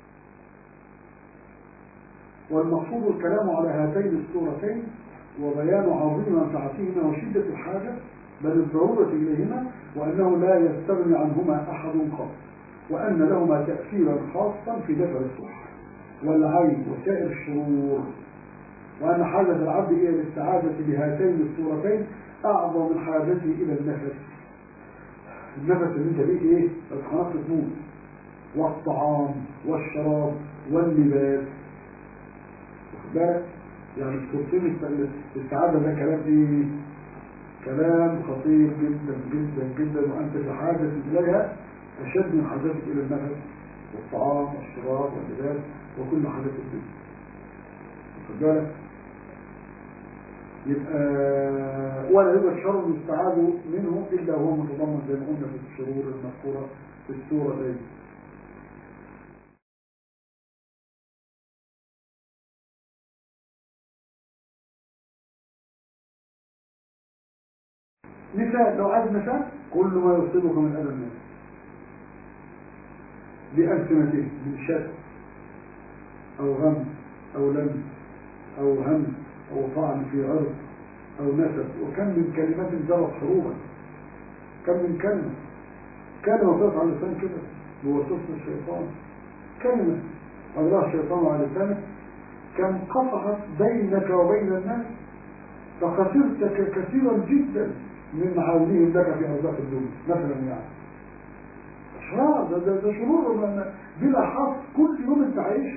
والمقصود الكلام على هاتين السورتين وبيان عظيم منفعتهما وشدة الحاجة بل الضرورة إليهما وأنه لا يستغني عنهما أحد قط وأن لهما تأثيرا خاصا في دفع الصح والعين وسائر الشرور وأن حاجة العبد إلى الاستعاذة بهاتين الصورتين أعظم من حاجته إلى النفس النفس اللي انت بيه ايه الخلاص تموت والطعام والشراب واللباس واخد بالك يعني الصورتين الاستعاذة ده كلام ايه كلام خطير جدا جدا جدا وأنت بحاجة إليها أشد من حاجتك إلى النفس والطعام والشراب واللباس وكل حاجة في الدنيا واخد بالك يبقى ولا يوجد شر يستعاذ منه إلا هو متضمن زي ما قلنا في الشرور المذكورة في السورة دي مثال لو عايز مثال كل ما يصيبك من أذى الناس بألسنتهم من شر أو غم أو لم أو هم أو طعن في عرض أو نسب وكم من كلمات جرت حروبا كم من كلمة كلمة تقف على اللسان كده بواسطة الشيطان كلمة الله الشيطان على لسانك كم قطعت بينك وبين الناس فخسرت كثيرا جدا من معاونهم لك في أرزاق الدنيا مثلا يعني أشرار ده, ده, ده شرور بلا حظ كل يوم انت عايش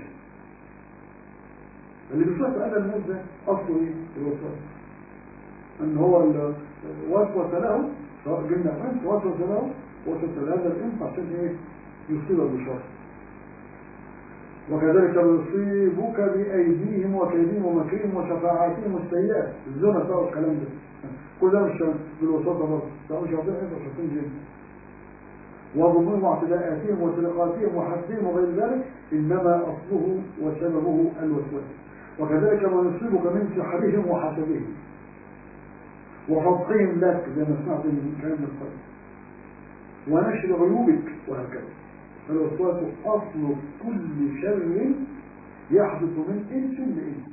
اللي بيصيب أذى الناس ده أصله إيه؟ الوسواس أن هو وسوس له سواء جن أو إنس وسوس له وسوس لهذا الإنس عشان إيه؟ يصيبه بشر وكذلك يصيبك بأيديهم وكيدهم ومكرهم وشفاعاتهم السيئات الزنا سواء الكلام ده كل ده مش بالوساطة برضه ده مش هطيع إنت وشاطين جن وظلمهم واعتداءاتهم وسرقاتهم وحسدهم وغير ذلك إنما أصله وسببه الوسواس وكذلك ما يصيبك من سحرهم وحسدهم وفضحهم لك زي ما سمعت من كلام القلب ونشر عيوبك وهكذا فالوسواس أصل كل شر يحدث من إنس لإنس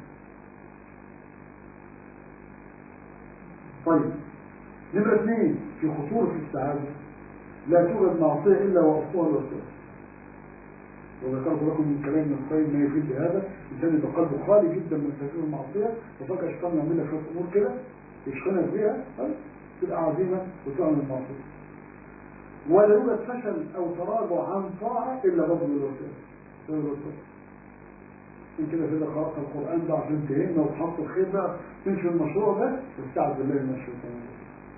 طيب نمرة اثنين في خطورة السعادة لا توجد معصية إلا وأصلها الوسواس وذكرت لكم من كلام ابن القيم ما يفيد بهذا الانسان يبقى قلبه خالي جدا من تكفير المعصيه وفجاه الشيطان يعمل لك شويه امور كده يشغلك بيها تبقى عزيمة وتعمل المعصية ولا يوجد فشل أو تراجع عن طاعة إلا بضل الوسائل إن كده كده قرأت القرآن ده عشان تهمنا وتحط الخير بقى تمشي المشروع ده واستعذ بالله من الشيطان الرجيم.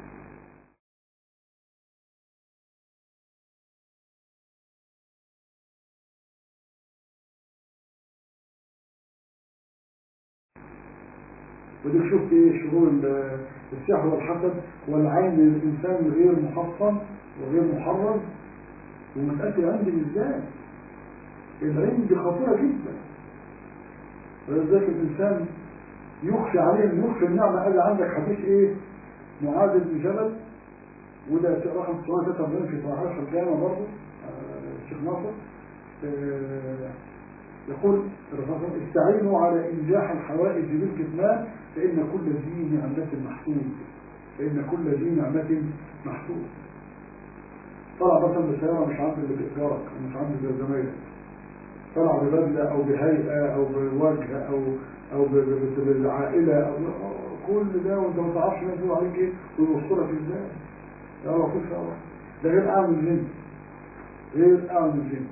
ودي شفت ايه شرور ال- السحر والحسد والعين للإنسان غير محصن وغير محرر ومسألة العين دي بالذات العين دي خطيرة جدا ولذلك الإنسان يخشى عليه ان يخشى النعمة قال عندك حديث ايه معاذ بن جبل وده رقم 943 في صحيح الجامع برضه آه، الشيخ ناصر آه، يقول الرسول استعينوا على إنجاح الحوائج بالكتمان فإن كل ذي نعمة محسود فإن كل ذي نعمة محسود طلع مثلا بسيارة مش عند اللي بإيجارك مش عند زي زمايلك طلع ببدلة أو بهيئة أو بوجه أو أو ب- ب- بالعائلة أو كل ده وأنت ما تعرفش الناس يقولوا عليك إيه ويبصوا لك إزاي يا لطيف يا رب ده غير أعمى من الجن غير أعمى من الجن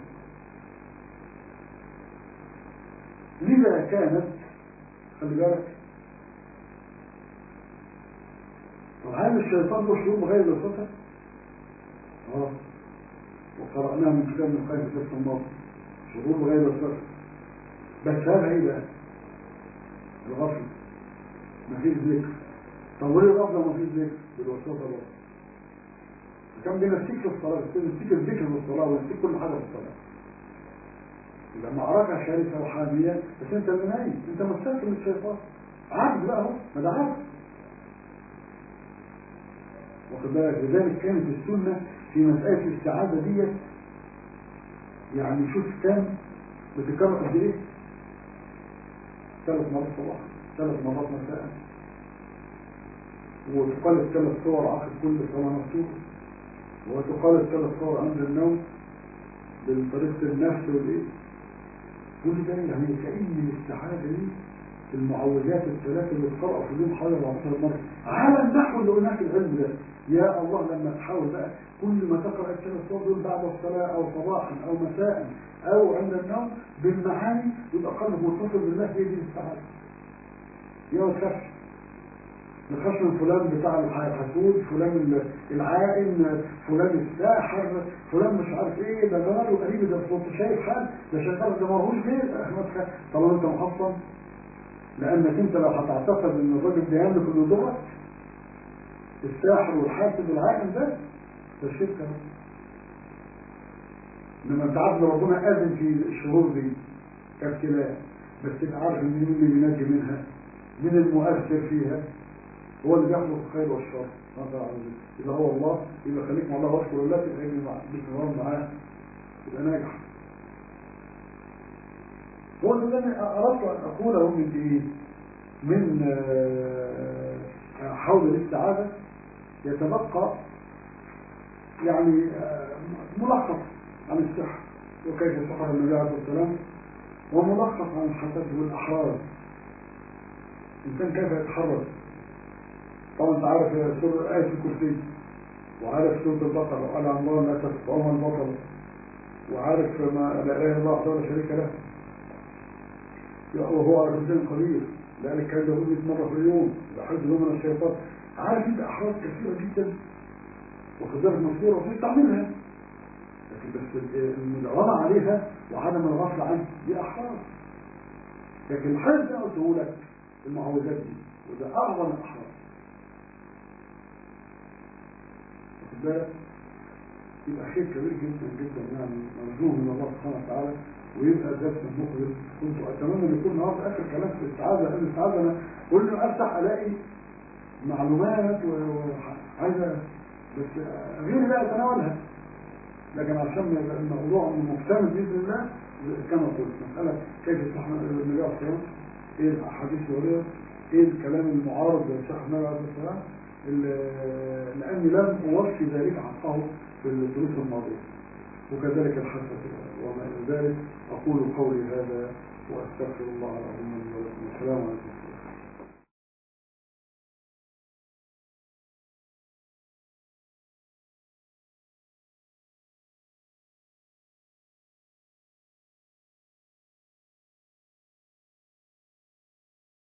لذا كانت خلي بالك طب هل الشيطان له شروط غير الصفة؟ اه وقرأناها من كتاب من القيم في الصفة الماضي شروط غير الصفة بس هذا ايه بقى؟ الغفل مفيش ذكر طب وليه الغفلة مفيش ذكر؟ بالوسوسة بقى كان بنسيك في الصلاة بنسيك الذكر في الصلاة ونسيك كل حاجة في الصلاة يبقى معركة شرسة وحامية بس انت اللي نايم انت مستسلم للشيطان عبد بقى اهو ما ده عبد واخد بالك لذلك كانت السنة في مسألة الاستعاذة ديت يعني شوف كام بتكرر قد ايه؟ ثلاث مرات صباحا ثلاث مرات مساء وتقال ثلاث صور عقب كل صلاة مكتوبة وتقال ثلاث صور عند النوم بطريقة النفس والايه؟ كل ده يعني كأن الاستعاذة دي المعوذات الثلاثة اللي اتقرأوا في اليوم حوالي 14 مرة على النحو اللي هناك العلم ده يا الله لما تحاول بقى كل ما تقرأ الثلاث صور دول بعد الصلاة أو صباحا أو مساء أو عند النوم بالمعاني يبقى قلبك متصل بالله هي دي الاستعاذة يا ما تخافش ما تخافش من فلان بتاع الحسود فلان العائن فلان الساحر فلان مش عارف ايه ده جماله قريب ده صوت شايف حال ده شيطان ده ماهوش غير ما تخاف طالما انت محصن لانك انت لو هتعتقد ان الراجل ده يملك النضوة الساحر والحاسد والعائن ده ده شرك اهو. انما انت عارف ان ربنا اذن في الشهور دي كابتلاء بس تبقى عارف ان مين اللي بينجي منها مين المؤثر فيها هو اللي بيخلق الخير والشر مثلا عز وجل يبقى هو الله يبقى خليك مع الله واشكر الله تبقى يجي مع باستمرار معاه يبقى ناجح هو ده اللي اردت ان اقوله من ايه من آه، حول الاستعاذه يتبقى يعني آه، ملخص عن السحر وكيف سحر النبي عليه الصلاه والسلام وملخص عن الحسد والاحرار الانسان كيف يتحرر طبعا انت عارف سورة آية الكرسي وعارف سورة البقرة وقال عن الله لا تتبعوها البطل وعارف ما لا إله إلا الله وحده لا شريك له وهو على كل قدير لذلك كان يقول 100 مرة في اليوم لحد من الشيطان عارف انت أحراز كثيرة جدا وخذلك مصيرة وفي تعملها لكن بس المدعوة عليها وعدم الغفل عنها دي أحراز لكن الحاجة اللي أنا قلته لك المعوذات دي وده أعظم الأحراز واخد بالك يبقى خير كبير جدا جدا يعني مرجوه من الله سبحانه وتعالى ويبقى درس مخبر كنت اتمنى ان يكون النهارده اخر كلام في الاستعاذه لان الاستعاذه انا كل ما افتح الاقي معلومات وعايزه بس غيري بقى اتناولها لكن عشان يبقى الموضوع مكتمل باذن الله كما قلت مساله كيف استحمل النبي عليه الصلاه والسلام ايه الاحاديث الوريه ايه الكلام المعارض للشيخ النبي عليه الصلاه والسلام لاني لم اوفي ذلك حقه في الدروس الماضيه وكذلك الحسد وما إلى ذلك أقول قولي هذا وأستغفر الله العظيم لي ولكم السلام عليكم